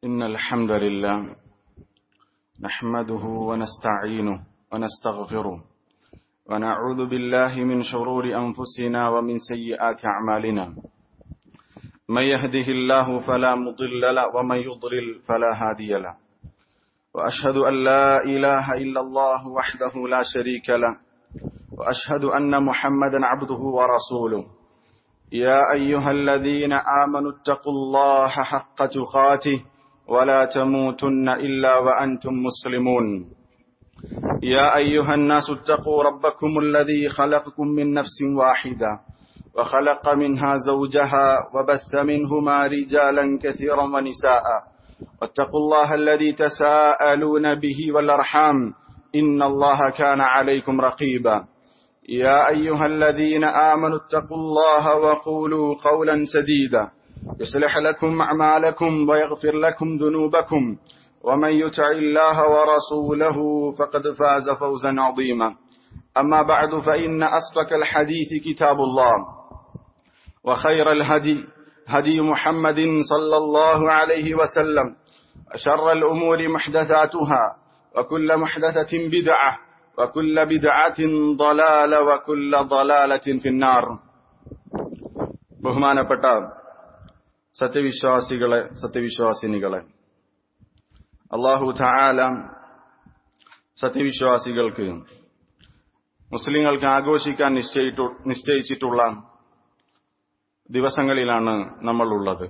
إن الحمد لله نحمده ونستعينه ونستغفره ونعوذ بالله من شرور أنفسنا ومن سيئات أعمالنا من يهده الله فلا مضل له ومن يضلل فلا هادي له وأشهد أن لا إله إلا الله وحده لا شريك له وأشهد أن محمدا عبده ورسوله يا أيها الذين آمنوا اتقوا الله حق تقاته ولا تموتن إلا وأنتم مسلمون يا أيها الناس اتقوا ربكم الذي خلقكم من نفس واحدة وخلق منها زوجها وبث منهما رجالا كثيرا ونساء واتقوا الله الذي تساءلون به والأرحام إن الله كان عليكم رقيبا يا أيها الذين آمنوا اتقوا الله وقولوا قولا سديدا يصلح لكم أعمالكم ويغفر لكم ذنوبكم ومن يطع الله ورسوله فقد فاز فوزا عظيما أما بعد فإن أصدق الحديث كتاب الله وخير الهدي هدي محمد صلى الله عليه وسلم شر الأمور محدثاتها وكل محدثة بدعة وكل بدعة ضلالة وكل ضلالة في النار ബഹുമാനപ്പെട്ട സത്യവിശ്വാസികളെ സത്യവിശ്വാസിനികളെ അള്ളാഹു താല സത്യവിശ്വാസികൾക്ക് മുസ്ലിങ്ങൾക്ക് ആഘോഷിക്കാൻ നിശ്ചയിച്ചിട്ടുള്ള ദിവസങ്ങളിലാണ് നമ്മൾ ഉള്ളത്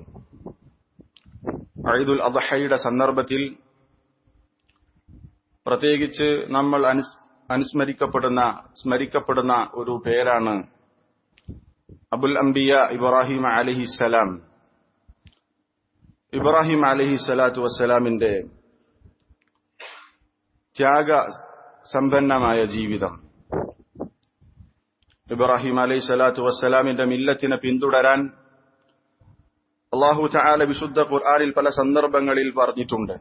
ഐദുൽ അദ്ഹയുടെ സന്ദർഭത്തിൽ പ്രത്യേകിച്ച് നമ്മൾ അനുസ്മരിക്കപ്പെടുന്ന സ്മരിക്കപ്പെടുന്ന ഒരു പേരാണ് അബുൽ അംബിയ ഇബ്രാഹിം അലഹിസലാം ഇബ്രാഹിം അലഹി സ്വലാത്തു വസ്സലാമിന്റെ ത്യാഗ സമ്പന്നമായ ജീവിതം ഇബ്രാഹിം അലൈഹി സ്വലാത്തു വസ്സലാമിന്റെ മില്ലത്തിനെ പിന്തുടരാൻ അള്ളാഹു ചാല വിശുദ്ധ ഖുർആാനിൽ പല സന്ദർഭങ്ങളിൽ പറഞ്ഞിട്ടുണ്ട്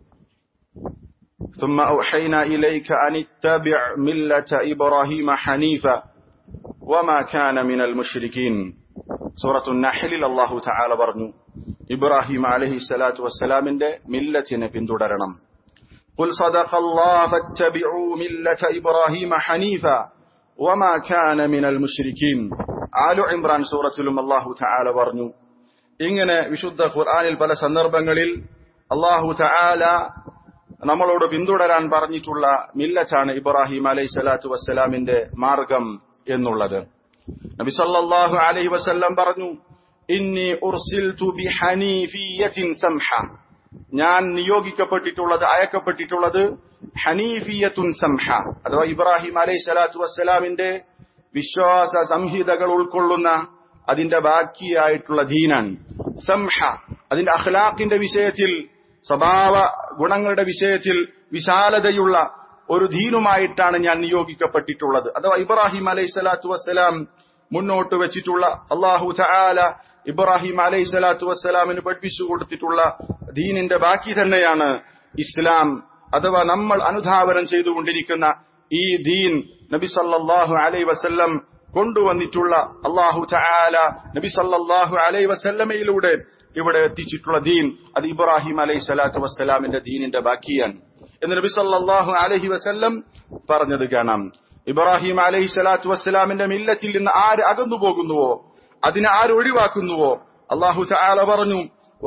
ثم أوحينا إليك أن اتبع ملة إبراهيم حنيفا وما كان من المشركين سورة النحل الله تعالى برنو إبراهيم عليه الصلاة والسلام ملة بندررنم قل صدق الله فاتبعوا ملة إبراهيم حنيفا وما كان من المشركين ആലു ഇമ്രാൻ സൂറത്തിലും അള്ളാഹു തആല പറഞ്ഞു ഇങ്ങനെ വിശുദ്ധ ഖുർആനിൽ പല സന്ദർഭങ്ങളിൽ അള്ളാഹു തആല നമ്മളോട് പിന്തുടരാൻ പറഞ്ഞിട്ടുള്ള മില്ലച്ചാണ് ഇബ്രാഹിം അലൈഹി സ്വലാത്തു വസ്സലാമിന്റെ മാർഗം എന്നുള്ളത് നബി സല്ലല്ലാഹു അലൈഹി വസല്ലം പറഞ്ഞു ഇന്നി ഉർസിൽതു ബിഹനീഫിയത്തിൻ സംഹ ഞാൻ നിയോഗിക്കപ്പെട്ടിട്ടുള്ളത് അയക്കപ്പെട്ടിട്ടുള്ളത് ഹനീഫിയത്തുൻ സംഹ അഥവാ ഇബ്രാഹിം അലൈഹി സ്വലാത്തു വസ്സലാമിന്റെ വിശ്വാസ സംഹിതകൾ ഉൾക്കൊള്ളുന്ന അതിന്റെ ബാക്കിയായിട്ടുള്ള ദീനാൻ സംഹ അതിന്റെ അഖ്ലാഖിന്റെ വിഷയത്തിൽ സ്വഭാവ ഗുണങ്ങളുടെ വിഷയത്തിൽ വിശാലതയുള്ള ഒരു ദീനുമായിട്ടാണ് ഞാൻ നിയോഗിക്കപ്പെട്ടിട്ടുള്ളത് അഥവാ ഇബ്രാഹിം അലൈഹി സ്വലാത്തു വസ്സലാം മുന്നോട്ട് വെച്ചിട്ടുള്ള അള്ളാഹു ചാല ഇബ്രാഹിം അലൈഹി സ്വലാത്തു വസ്സലാമിന് പഠിപ്പിച്ചു കൊടുത്തിട്ടുള്ള ദീനിന്റെ ബാക്കി തന്നെയാണ് ഇസ്ലാം അഥവാ നമ്മൾ അനുധാവനം ചെയ്തുകൊണ്ടിരിക്കുന്ന ഈ ദീൻ നബി സല്ലാഹു അലൈ വസല്ലം കൊണ്ടുവന്നിട്ടുള്ള അള്ളാഹു ചാല നബി സല്ലാഹു അലൈ വസല്ലമയിലൂടെ ഇവിടെ എത്തിച്ചിട്ടുള്ള ദീൻ അത് ഇബ്രാഹിം അലൈഹി സ്വലാത്തു വസ്സലാമിന്റെ ദീനിന്റെ ബാക്കിയാണ് എന്ന് നബി സല്ലാഹു അലഹി വസല്ലം പറഞ്ഞത് കാണാം ഇബ്രാഹിം അലൈഹി സ്വലാത്തു വസ്സലാമിന്റെ മില്ലത്തിൽ നിന്ന് ആര് അകന്നു പോകുന്നുവോ അതിനെ ആര് ഒഴിവാക്കുന്നുവോ അള്ളാഹു ചാല പറഞ്ഞു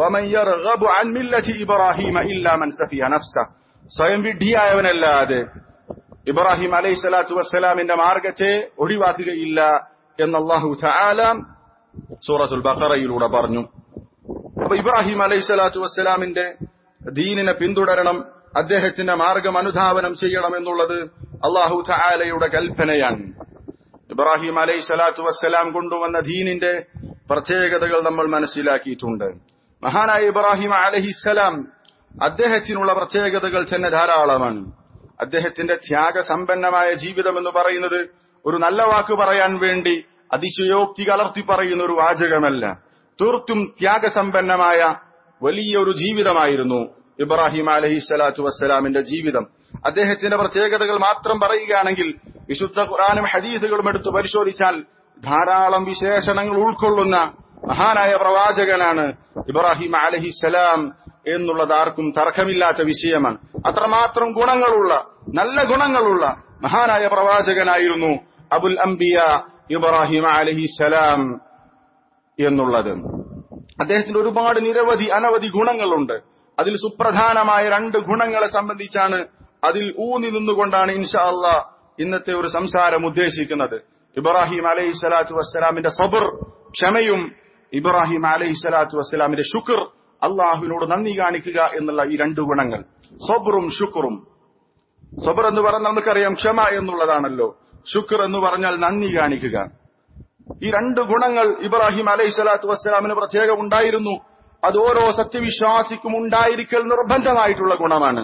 സ്വയം വിഡ്ഢിയായവനല്ലാതെ ഇബ്രാഹിം അലൈഹി സ്വലാത്തു വസ്സലാമിന്റെ മാർഗത്തെ ഒഴിവാക്കുകയില്ല എന്ന് അള്ളാഹു ചാല സൂറത്തുൽ ബഖറയിലൂടെ പറഞ്ഞു അപ്പൊ ഇബ്രാഹിം അലൈഹി സ്വലാത്തു വസ്സലാമിന്റെ ദീനിനെ പിന്തുടരണം അദ്ദേഹത്തിന്റെ മാർഗം അനുധാവനം ചെയ്യണം എന്നുള്ളത് അള്ളാഹു ചായാലയുടെ കൽപ്പനയാണ് ഇബ്രാഹിം അലൈഹി സ്വലാത്തു വസ്സലാം കൊണ്ടുവന്ന ദീനിന്റെ പ്രത്യേകതകൾ നമ്മൾ മനസ്സിലാക്കിയിട്ടുണ്ട് മഹാനായ ഇബ്രാഹിം അലഹിസ്സലാം അദ്ദേഹത്തിനുള്ള പ്രത്യേകതകൾ തന്നെ ധാരാളമാണ് അദ്ദേഹത്തിന്റെ ത്യാഗസമ്പന്നമായ ജീവിതം എന്ന് പറയുന്നത് ഒരു നല്ല വാക്ക് പറയാൻ വേണ്ടി അതിശയോക്തി കലർത്തി പറയുന്ന ഒരു വാചകമല്ല തീർത്തും ത്യാഗസമ്പന്നമായ വലിയൊരു ജീവിതമായിരുന്നു ഇബ്രാഹിം അലഹി സ്വലാത്തു വസ്സലാമിന്റെ ജീവിതം അദ്ദേഹത്തിന്റെ പ്രത്യേകതകൾ മാത്രം പറയുകയാണെങ്കിൽ വിശുദ്ധ ഖുറാനും ഹദീസുകളും എടുത്തു പരിശോധിച്ചാൽ ധാരാളം വിശേഷണങ്ങൾ ഉൾക്കൊള്ളുന്ന മഹാനായ പ്രവാചകനാണ് ഇബ്രാഹിം അലഹിസലാം എന്നുള്ളത് ആർക്കും തർക്കമില്ലാത്ത വിഷയമാണ് അത്രമാത്രം ഗുണങ്ങളുള്ള നല്ല ഗുണങ്ങളുള്ള മഹാനായ പ്രവാചകനായിരുന്നു അബുൽ അംബിയ ഇബ്രാഹിം അലഹിസലാം എന്നുള്ളത് അദ്ദേഹത്തിന്റെ ഒരുപാട് നിരവധി അനവധി ഗുണങ്ങളുണ്ട് അതിൽ സുപ്രധാനമായ രണ്ട് ഗുണങ്ങളെ സംബന്ധിച്ചാണ് അതിൽ ഊന്നി നിന്നുകൊണ്ടാണ് ഇൻഷാ അള്ളാ ഇന്നത്തെ ഒരു സംസാരം ഉദ്ദേശിക്കുന്നത് ഇബ്രാഹിം അലൈഹി സ്വലാത്തു വസ്സലാമിന്റെ സബർ ക്ഷമയും ഇബ്രാഹിം അലൈഹി സ്വലാത്തു വസ്സലാമിന്റെ ശുക്ർ അള്ളാഹുവിനോട് നന്ദി കാണിക്കുക എന്നുള്ള ഈ രണ്ട് ഗുണങ്ങൾ സബറും ശുക്റും സബർ എന്ന് പറഞ്ഞാൽ നമുക്കറിയാം ക്ഷമ എന്നുള്ളതാണല്ലോ ശുക്ർ എന്ന് പറഞ്ഞാൽ നന്ദി കാണിക്കുക ഈ രണ്ട് ഗുണങ്ങൾ ഇബ്രാഹിം അലൈഹി സ്വലാത്തു വസ്സലാമിന് പ്രത്യേകം ഉണ്ടായിരുന്നു അത് ഓരോ സത്യവിശ്വാസിക്കും ഉണ്ടായിരിക്കൽ നിർബന്ധമായിട്ടുള്ള ഗുണമാണ്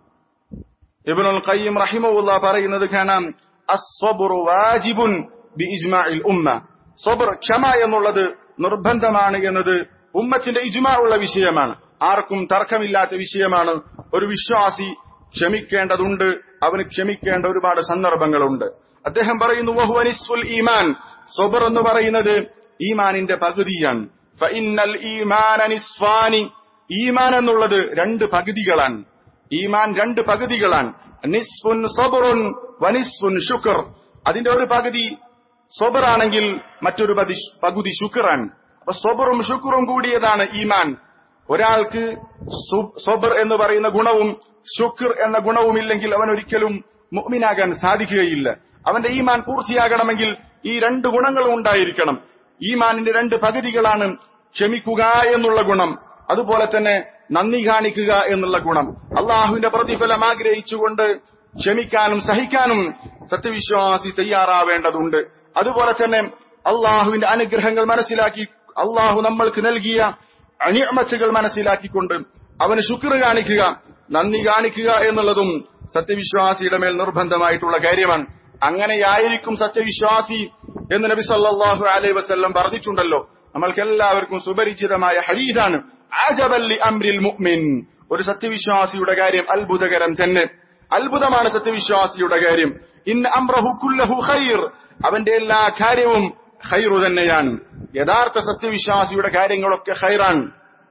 ഇബ്നുൽ ഖയ്യിം റഹിമഹുല്ല പറയുന്നത് കാണാം അസ്സബ്റു വാജിബുൻ ബിഇജ്മാഇൽ ഉമ്മ സബർ ക്ഷമ എന്നുള്ളത് നിർബന്ധമാണ് എന്നത് ഉമ്മത്തിന്റെ ഇജ്മാ ഉള്ള വിഷയമാണ് ആർക്കും തർക്കമില്ലാത്ത വിഷയമാണ് ഒരു വിശ്വാസി ക്ഷമിക്കേണ്ടതുണ്ട് അവന് ക്ഷമിക്കേണ്ട ഒരുപാട് സന്ദർഭങ്ങളുണ്ട് അദ്ദേഹം പറയുന്നു വഹുവനിസ്ഫുൽ ഈമാൻ സബർ എന്ന് പറയുന്നത് ഈമാനിന്റെ പകുതിയാണ് ഫഇന്നൽ ഈമാന നിസ്ഫാനി ഈമാൻ എന്നുള്ളത് രണ്ട് പകുതികളാണ് ഈമാൻ രണ്ട് പകുതികളാണ് നിസ്ഫുൻ സബറുൻ വനിസ്ഫുൻ ശുക്ർ അതിന്റെ ഒരു പകുതി സൊബറാണെങ്കിൽ മറ്റൊരു പതി- പകുതി ശുക്റാണ് അപ്പൊ സൊബറും ശുക്റും കൂടിയതാണ് ഈമാൻ ഒരാൾക്ക് സു- സൊബർ എന്ന് പറയുന്ന ഗുണവും ശുക്ർ എന്ന ഗുണവും ഇല്ലെങ്കിൽ അവൻ ഒരിക്കലും മുഅ്മിനാകാൻ സാധിക്കുകയില്ല അവന്റെ ഈമാൻ പൂർത്തിയാകണമെങ്കിൽ ഈ രണ്ട് ഗുണങ്ങളും ഉണ്ടായിരിക്കണം ഈമാനിന്റെ രണ്ട് പകുതികളാണ് ക്ഷമിക്കുക എന്നുള്ള ഗുണം അതുപോലെ തന്നെ നന്ദി കാണിക്കുക എന്നുള്ള ഗുണം അള്ളാഹുവിന്റെ പ്രതിഫലം ആഗ്രഹിച്ചുകൊണ്ട് ക്ഷമിക്കാനും സഹിക്കാനും സത്യവിശ്വാസി തയ്യാറാവേണ്ടതുണ്ട് അതുപോലെ തന്നെ അള്ളാഹുവിന്റെ അനുഗ്രഹങ്ങൾ മനസ്സിലാക്കി അള്ളാഹു നമ്മൾക്ക് നൽകിയ അനിയമച്ചുകൾ മനസ്സിലാക്കിക്കൊണ്ട് അവന് ശുക്ർ കാണിക്കുക നന്ദി കാണിക്കുക എന്നുള്ളതും സത്യവിശ്വാസിയുടെ മേൽ നിർബന്ധമായിട്ടുള്ള കാര്യമാണ് അങ്ങനെയായിരിക്കും സത്യവിശ്വാസി എന്ന് നബി സല്ലല്ലാഹു അലൈഹി വസല്ലം പറഞ്ഞിട്ടുണ്ടല്ലോ നമ്മൾക്ക് എല്ലാവർക്കും സുപരിചിതമായ ഹദീദാണ് ആജബല്ലി അംരിൽ മുഅ്മിൻ ഒരു സത്യവിശ്വാസിയുടെ കാര്യം അത്ഭുതകരം തന്നെ അത്ഭുതമാണ് സത്യവിശ്വാസിയുടെ കാര്യം ഇന്ന അംറഹു കുല്ലഹു ഖൈർ അവന്റെ എല്ലാ കാര്യവും ഖൈറു തന്നെയാണ് യഥാർത്ഥ സത്യവിശ്വാസിയുടെ കാര്യങ്ങളൊക്കെ ഖൈറാണ്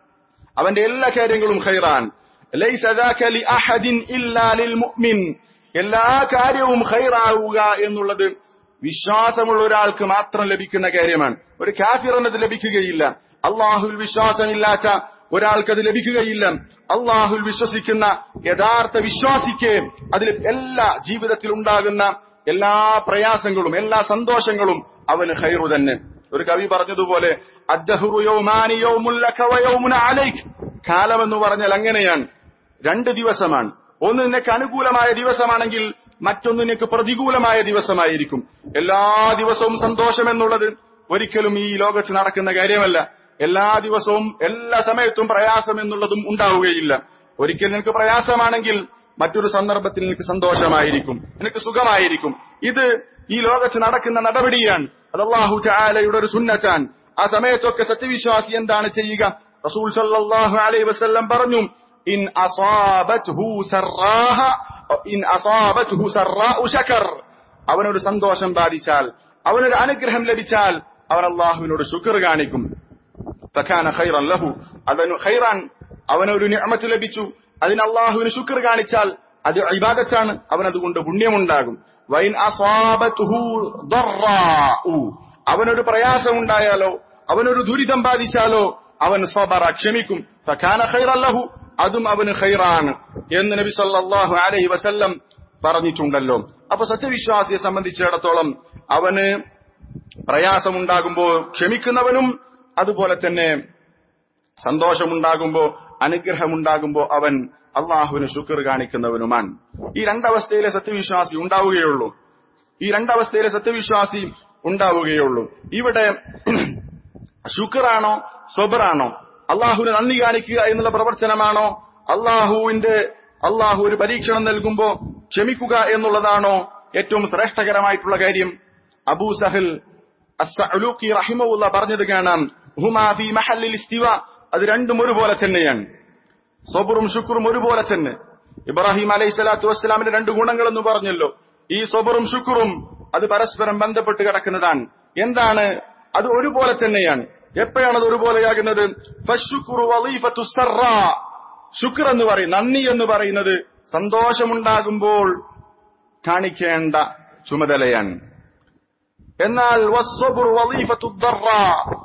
അവന്റെ എല്ലാ കാര്യങ്ങളും ഖൈറാൻ ലൈസ ദാക ലി അഹദിൻ ഇല്ലാ ലിൽ മുഅ്മിൻ എല്ലാ കാര്യവും ഖൈറാവുക എന്നുള്ളത് വിശ്വാസമുള്ള ഒരാൾക്ക് മാത്രം ലഭിക്കുന്ന കാര്യമാണ് ഒരു കാഫിറിന് അത് ലഭിക്കുകയില്ല അള്ളാഹുൽ വിശ്വാസമില്ലാത്ത ഒരാൾക്ക് അത് ലഭിക്കുകയില്ല അള്ളാഹുൽ വിശ്വസിക്കുന്ന യഥാർത്ഥ വിശ്വാസിക്ക് അതിൽ എല്ലാ ജീവിതത്തിൽ ഉണ്ടാകുന്ന എല്ലാ പ്രയാസങ്ങളും എല്ലാ സന്തോഷങ്ങളും അവന് ഖൈറു തന്നെ ഒരു കവി പറഞ്ഞതുപോലെ അദ്ദഹ്റു യൗമാനി യൗമുൻ ലക വയൗമുൻ അലൈക് കാലം എന്ന് പറഞ്ഞാൽ അങ്ങനെയാണ് രണ്ട് ദിവസമാണ് ഒന്ന് നിനക്ക് അനുകൂലമായ ദിവസമാണെങ്കിൽ മറ്റൊന്ന് നിനക്ക് പ്രതികൂലമായ ദിവസമായിരിക്കും എല്ലാ ദിവസവും സന്തോഷം എന്നുള്ളത് ഒരിക്കലും ഈ ലോകത്ത് നടക്കുന്ന കാര്യമല്ല എല്ലാ ദിവസവും എല്ലാ സമയത്തും പ്രയാസം എന്നുള്ളതും ഉണ്ടാവുകയില്ല ഒരിക്കൽ നിനക്ക് പ്രയാസമാണെങ്കിൽ മറ്റൊരു സന്ദർഭത്തിൽ നിനക്ക് സന്തോഷമായിരിക്കും നിനക്ക് സുഖമായിരിക്കും ഇത് ഈ ലോകത്ത് നടക്കുന്ന നടപടിയാണ് അത് അള്ളാഹു ചാലയുടെ ഒരു സുന്നത്താൻ ആ സമയത്തൊക്കെ സത്യവിശ്വാസി എന്താണ് ചെയ്യുക റസൂൽ സല്ലല്ലാഹു അലൈഹി വസല്ലം പറഞ്ഞു ഇൻ അസാബത്ഹു സറാഹ ഇൻ അസാബത്ഹു സറാഉ ശകർ അവനൊരു സന്തോഷം ബാധിച്ചാൽ അവനൊരു അനുഗ്രഹം ലഭിച്ചാൽ അവൻ അള്ളാഹുവിനോട് ശുക്ർ കാണിക്കും ഫകാന ഖൈറൻ ലഹു അതിന് ഖൈറാൻ അവനൊരു നിഅമത്ത് ലഭിച്ചു അതിന് അള്ളാഹുവിന് ശുക്ർ കാണിച്ചാൽ അത് ഇബാദത്താണ് അവൻ അതുകൊണ്ട് പുണ്യമുണ്ടാകും വൈൻ അസ്വാബത്തുഹു ദർറാഉ അവനൊരു പ്രയാസം ഉണ്ടായാലോ അവനൊരു ദുരിതം ബാധിച്ചാലോ അവൻ സബറ ക്ഷമിക്കും ഫകാന ഖൈറൻ ലഹു അതും അവന് ഖൈറാണ് എന്ന് നബി സല്ലല്ലാഹു അലൈഹി വസല്ലം പറഞ്ഞിട്ടുണ്ടല്ലോ അപ്പൊ സത്യവിശ്വാസിയെ സംബന്ധിച്ചിടത്തോളം അവന് പ്രയാസമുണ്ടാകുമ്പോൾ ക്ഷമിക്കുന്നവനും അതുപോലെ തന്നെ സന്തോഷമുണ്ടാകുമ്പോ അനുഗ്രഹമുണ്ടാകുമ്പോ അവൻ അള്ളാഹുവിന് ശുക്ർ കാണിക്കുന്നവനുമാണ് ഈ രണ്ടവസ്ഥയിലെ സത്യവിശ്വാസി ഉണ്ടാവുകയുള്ളൂ ഈ രണ്ടവസ്ഥയിലെ സത്യവിശ്വാസി ഉണ്ടാവുകയുള്ളൂ ഇവിടെ ശുക്റാണോ സ്വബറാണോ അള്ളാഹുവിന് നന്ദി കാണിക്കുക എന്നുള്ള പ്രവർത്തനമാണോ അള്ളാഹുവിന്റെ അള്ളാഹു ഒരു പരീക്ഷണം നൽകുമ്പോ ക്ഷമിക്കുക എന്നുള്ളതാണോ ഏറ്റവും ശ്രേഷ്ഠകരമായിട്ടുള്ള കാര്യം അബൂ സഹൽ അസ്സഅലൂഖി റഹിമഹുല്ല പറഞ്ഞത് കാണാം ഹുമാ ഫീ മഹല്ലിൽ ഇസ്തിവ അത് രണ്ടും ഒരുപോലെ തന്നെയാണ് സബറും ശുക്റും ഒരുപോലെ തന്നെ ഇബ്രാഹിം അലൈഹി സ്വലാത്തു വസ്സലാമിന്റെ രണ്ട് ഗുണങ്ങൾ എന്ന് പറഞ്ഞല്ലോ ഈ സബറും ശുക്റും അത് പരസ്പരം ബന്ധപ്പെട്ട് കിടക്കുന്നതാണ് എന്താണ് അത് ഒരുപോലെ തന്നെയാണ് എപ്പോഴാണ് അത് ഒരുപോലെയാകുന്നത് ഫശുക്റു വളീഫത്തു സർറാ ശുക്ർ എന്ന് പറയും നന്ദി എന്ന് പറയുന്നത് സന്തോഷമുണ്ടാകുമ്പോൾ കാണിക്കേണ്ട ചുമതലയാണ് എന്നാൽ വസ്വബുർ വളീഫത്തു ദർറാ.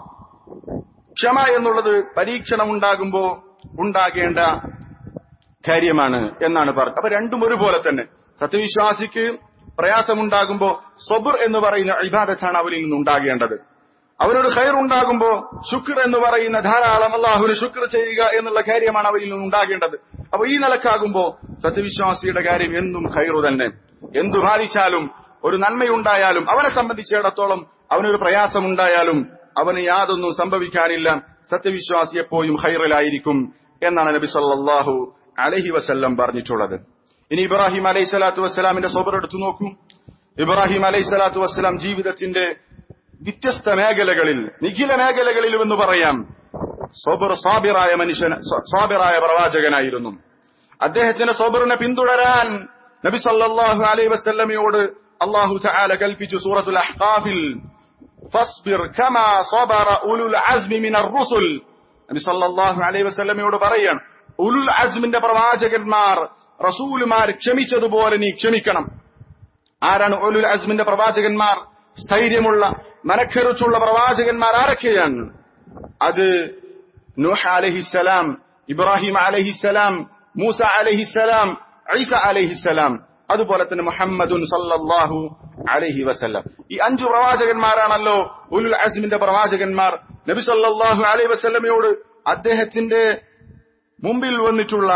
ക്ഷമ എന്നുള്ളത് പരീക്ഷണം ഉണ്ടാകുമ്പോ ഉണ്ടാകേണ്ട കാര്യമാണ് എന്നാണ് പറഞ്ഞത് അപ്പൊ രണ്ടും ഒരുപോലെ തന്നെ സത്യവിശ്വാസിക്ക് പ്രയാസമുണ്ടാകുമ്പോ സ്വബുർ എന്ന് പറയുന്ന ഇബാദത്താണ് അവരിൽ നിന്ന് ഉണ്ടാകേണ്ടത് അവനൊരു ഖൈർ ഉണ്ടാകുമ്പോ ശുക്ർ എന്ന് പറയുന്ന ധാരാളം അള്ളാഹുവിന് ശുക്ർ ചെയ്യുക എന്നുള്ള കാര്യമാണ് അവരിൽ നിന്ന് ഉണ്ടാകേണ്ടത് അപ്പൊ ഈ നിലക്കാകുമ്പോ സത്യവിശ്വാസിയുടെ കാര്യം എന്നും ഖൈറു തന്നെ എന്തു ബാധിച്ചാലും ഒരു നന്മയുണ്ടായാലും അവനെ സംബന്ധിച്ചിടത്തോളം അവനൊരു പ്രയാസമുണ്ടായാലും അവന് യാതൊന്നും സംഭവിക്കാനില്ല സത്യവിശ്വാസി എപ്പോഴും ഖൈറിലായിരിക്കും എന്നാണ് നബി സല്ലല്ലാഹു അലൈഹി വസല്ലം പറഞ്ഞിട്ടുള്ളത് ഇനി ഇബ്രാഹിം അലൈഹി സ്വലാത്തു വസ്സലാമിന്റെ സ്വബർ എടുത്തു നോക്കൂ ഇബ്രാഹിം അലൈഹി സ്വലാത്തു വസ്സലാം ജീവിതത്തിന്റെ വ്യത്യസ്ത മേഖലകളിൽ നിഖില മേഖലകളിലും എന്ന് പറയാം സോബർ സാബിറായ മനുഷ്യൻ സ്വാബിറായ പ്രവാചകനായിരുന്നു അദ്ദേഹത്തിന്റെ സോബറിനെ പിന്തുടരാൻ നബി സല്ലല്ലാഹു അലൈഹി വസല്ലമയോട് അള്ളാഹു തആല കൽപ്പിച്ചു സൂറത്തുൽ അഹ്ഖാഫിൽ ഫസ്ബിർ കമാ സബറ ഉലുൽ അസ്മി മിനർ റുസുൽ നബി സല്ലല്ലാഹു അലൈഹി വസല്ലമയോട് പറയാണ് ഉലുൽ അസ്മിന്റെ പ്രവാചകന്മാർ റസൂലുമാർ ക്ഷമിച്ചതുപോലെ നീ ക്ഷമിക്കണം ആരാണ് ഉലുൽ അസ്മിന്റെ പ്രവാചകന്മാർ സ്ഥൈര്യമുള്ള മനക്കരുച്ചുള്ള പ്രവാചകന്മാർ ആരൊക്കെയാണ് അത് നൂഹ് അലഹിസലാം ഇബ്രാഹിം അലഹിസലാം മൂസ അലഹിസലാം ഐസ അലഹിസലാം അതുപോലെ തന്നെ മുഹമ്മദുൻ സല്ലല്ലാഹു അലൈഹി വസല്ലം ഈ അഞ്ചു പ്രവാചകന്മാരാണല്ലോ ഉലുൽ അസ്മിന്റെ പ്രവാചകന്മാർ നബി സല്ലല്ലാഹു അലൈഹി വസല്ലമയോട് അദ്ദേഹത്തിന്റെ മുമ്പിൽ വന്നിട്ടുള്ള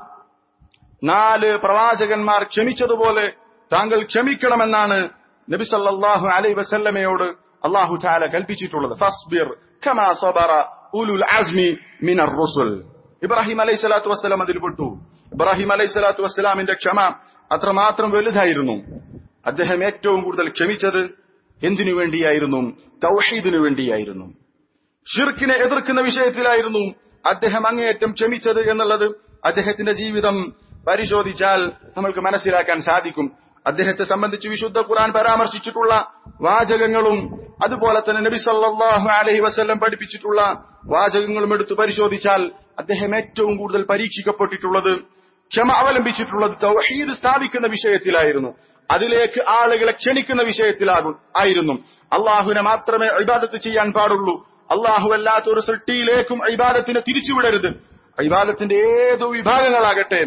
നാല് പ്രവാചകന്മാർ ക്ഷമിച്ചതുപോലെ താങ്കൾ ക്ഷമിക്കണമെന്നാണ് നബി സല്ലല്ലാഹു അലൈഹി വസല്ലമയോട് അള്ളാഹു താല കൽപ്പിച്ചിട്ടുള്ളത് ഫസ്ബിർ കമാ സബറ ഉലുൽ അസ്മി മിനർ റുസുൽ ഇബ്രാഹിം അലൈഹി സ്വലാത്തു വസ്സലാം അതിൽ പെട്ടു ഇബ്രാഹിം അലൈഹി സ്വലാത്തു വസ്സലാമിന്റെ ക്ഷമ അത്രമാത്രം വലുതായിരുന്നു അദ്ദേഹം ഏറ്റവും കൂടുതൽ ക്ഷമിച്ചത് എന്തിനു വേണ്ടിയായിരുന്നു തൗഹീദിനു വേണ്ടിയായിരുന്നു ഷിർക്കിനെ എതിർക്കുന്ന വിഷയത്തിലായിരുന്നു അദ്ദേഹം അങ്ങേയറ്റം ക്ഷമിച്ചത് എന്നുള്ളത് അദ്ദേഹത്തിന്റെ ജീവിതം പരിശോധിച്ചാൽ നമ്മൾക്ക് മനസ്സിലാക്കാൻ സാധിക്കും അദ്ദേഹത്തെ സംബന്ധിച്ച് വിശുദ്ധ ഖുർആൻ പരാമർശിച്ചിട്ടുള്ള വാചകങ്ങളും അതുപോലെ തന്നെ നബി സല്ലല്ലാഹു അലൈഹി വസല്ലം പഠിപ്പിച്ചിട്ടുള്ള വാചകങ്ങളും എടുത്തു പരിശോധിച്ചാൽ അദ്ദേഹം ഏറ്റവും കൂടുതൽ പരീക്ഷിക്കപ്പെട്ടിട്ടുള്ളത് ക്ഷമ അവലംബിച്ചിട്ടുള്ളത് തൗഹീദ് സ്ഥാപിക്കുന്ന വിഷയത്തിലായിരുന്നു അതിലേക്ക് ആളുകളെ ക്ഷണിക്കുന്ന വിഷയത്തിലാകും ആയിരുന്നു അള്ളാഹുവിനെ മാത്രമേ ഇബാദത്ത് ചെയ്യാൻ പാടുള്ളൂ അള്ളാഹു അല്ലാത്ത ഒരു സൃഷ്ടിയിലേക്കും ഇബാദത്തിനെ തിരിച്ചുവിടരുത് ഇബാദത്തിന്റെ ഏതു വിഭാഗങ്ങളാകട്ടെ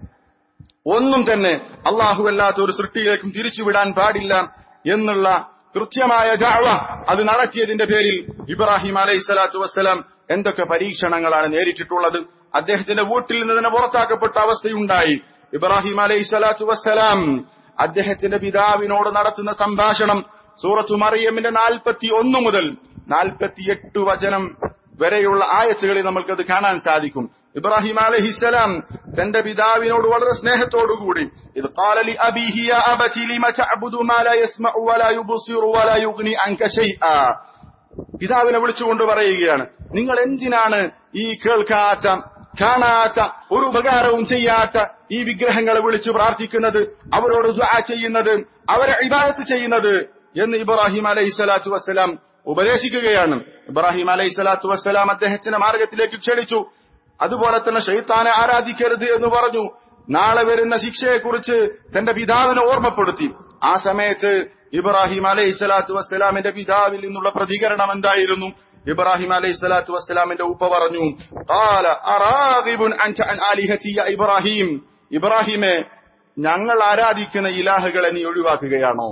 ഒന്നും തന്നെ അള്ളാഹു അല്ലാത്ത ഒരു സൃഷ്ടിയിലേക്കും തിരിച്ചുവിടാൻ പാടില്ല എന്നുള്ള കൃത്യമായ ദഅവ അത് നടത്തിയതിന്റെ പേരിൽ ഇബ്രാഹിം അലൈഹി സ്വലാത്തു വസ്സലാം എന്തൊക്കെ പരീക്ഷണങ്ങളാണ് നേരിട്ടിട്ടുള്ളത് അദ്ദേഹത്തിന്റെ വീട്ടിൽ നിന്ന് തന്നെ പുറത്താക്കപ്പെട്ട അവസ്ഥയുണ്ടായി ഇബ്രാഹിം അലൈഹി സ്വലാത്തു വസ്സലാം അദ്ദേഹത്തിന്റെ പിതാവിനോട് നടത്തുന്ന സംഭാഷണം സൂറത്തു മറിയമ്മിന്റെ നാൽപ്പത്തി ഒന്ന് മുതൽ നാൽപ്പത്തിയെട്ട് വചനം വരെയുള്ള ആയത്തുകളിൽ നമ്മൾക്കത് കാണാൻ സാധിക്കും ഇബ്രാഹിം അലഹിസലാം തന്റെ പിതാവിനോട് വളരെ സ്നേഹത്തോടുകൂടി ഇത് കാലലി അബിഹി യാ അബതി ലിമ തഅബുദു മാ ലാ യസ്മഉ വലാ യുബ്സിറു വലാ യുഗ്നി അൻക ശൈആ പിതാവിനെ വിളിച്ചുകൊണ്ട് പറയുകയാണ് നിങ്ങൾ എന്തിനാണ് ഈ കേൾക്കാത്ത കാണാത്ത ഒരു ഉപകാരവും ചെയ്യാത്ത ഈ വിഗ്രഹങ്ങളെ വിളിച്ചു പ്രാർത്ഥിക്കുന്നത് അവരോട് ദുആ ചെയ്യുന്നത് അവരെ ഇബാദത്ത് ചെയ്യുന്നത് എന്ന് ഇബ്രാഹിം അലൈഹി സ്വലാത്തു വസ്സലാം ഉപദേശിക്കുകയാണ് ഇബ്രാഹിം അലൈഹി സ്വലാത്തു വസ്സലാം അദ്ദേഹത്തിന്റെ മാർഗത്തിലേക്ക് ക്ഷണിച്ചു അതുപോലെ തന്നെ ഷെയ്ത്താനെ ആരാധിക്കരുത് എന്ന് പറഞ്ഞു നാളെ വരുന്ന ശിക്ഷയെക്കുറിച്ച് തന്റെ പിതാവിനെ ഓർമ്മപ്പെടുത്തി ആ സമയത്ത് ഇബ്രാഹിം അലൈഹി സ്വലാത്തു വസ്സലാമിന്റെ പിതാവിൽ നിന്നുള്ള പ്രതികരണം എന്തായിരുന്നു ഇബ്രാഹിം അലൈഹി സ്വലാത്തു വസ്സലാമിന്റെ ഉപ്പ പറഞ്ഞു "ഖാല അറാഗിബുൻ അൻത അൻ ആലിഹതി യാ ഇബ്രാഹിം ഇബ്രാഹിമെ ഞങ്ങൾ ആരാധിക്കുന്ന ഇലാഹുകളെ നീ ഒഴിവാക്കുകയാണോ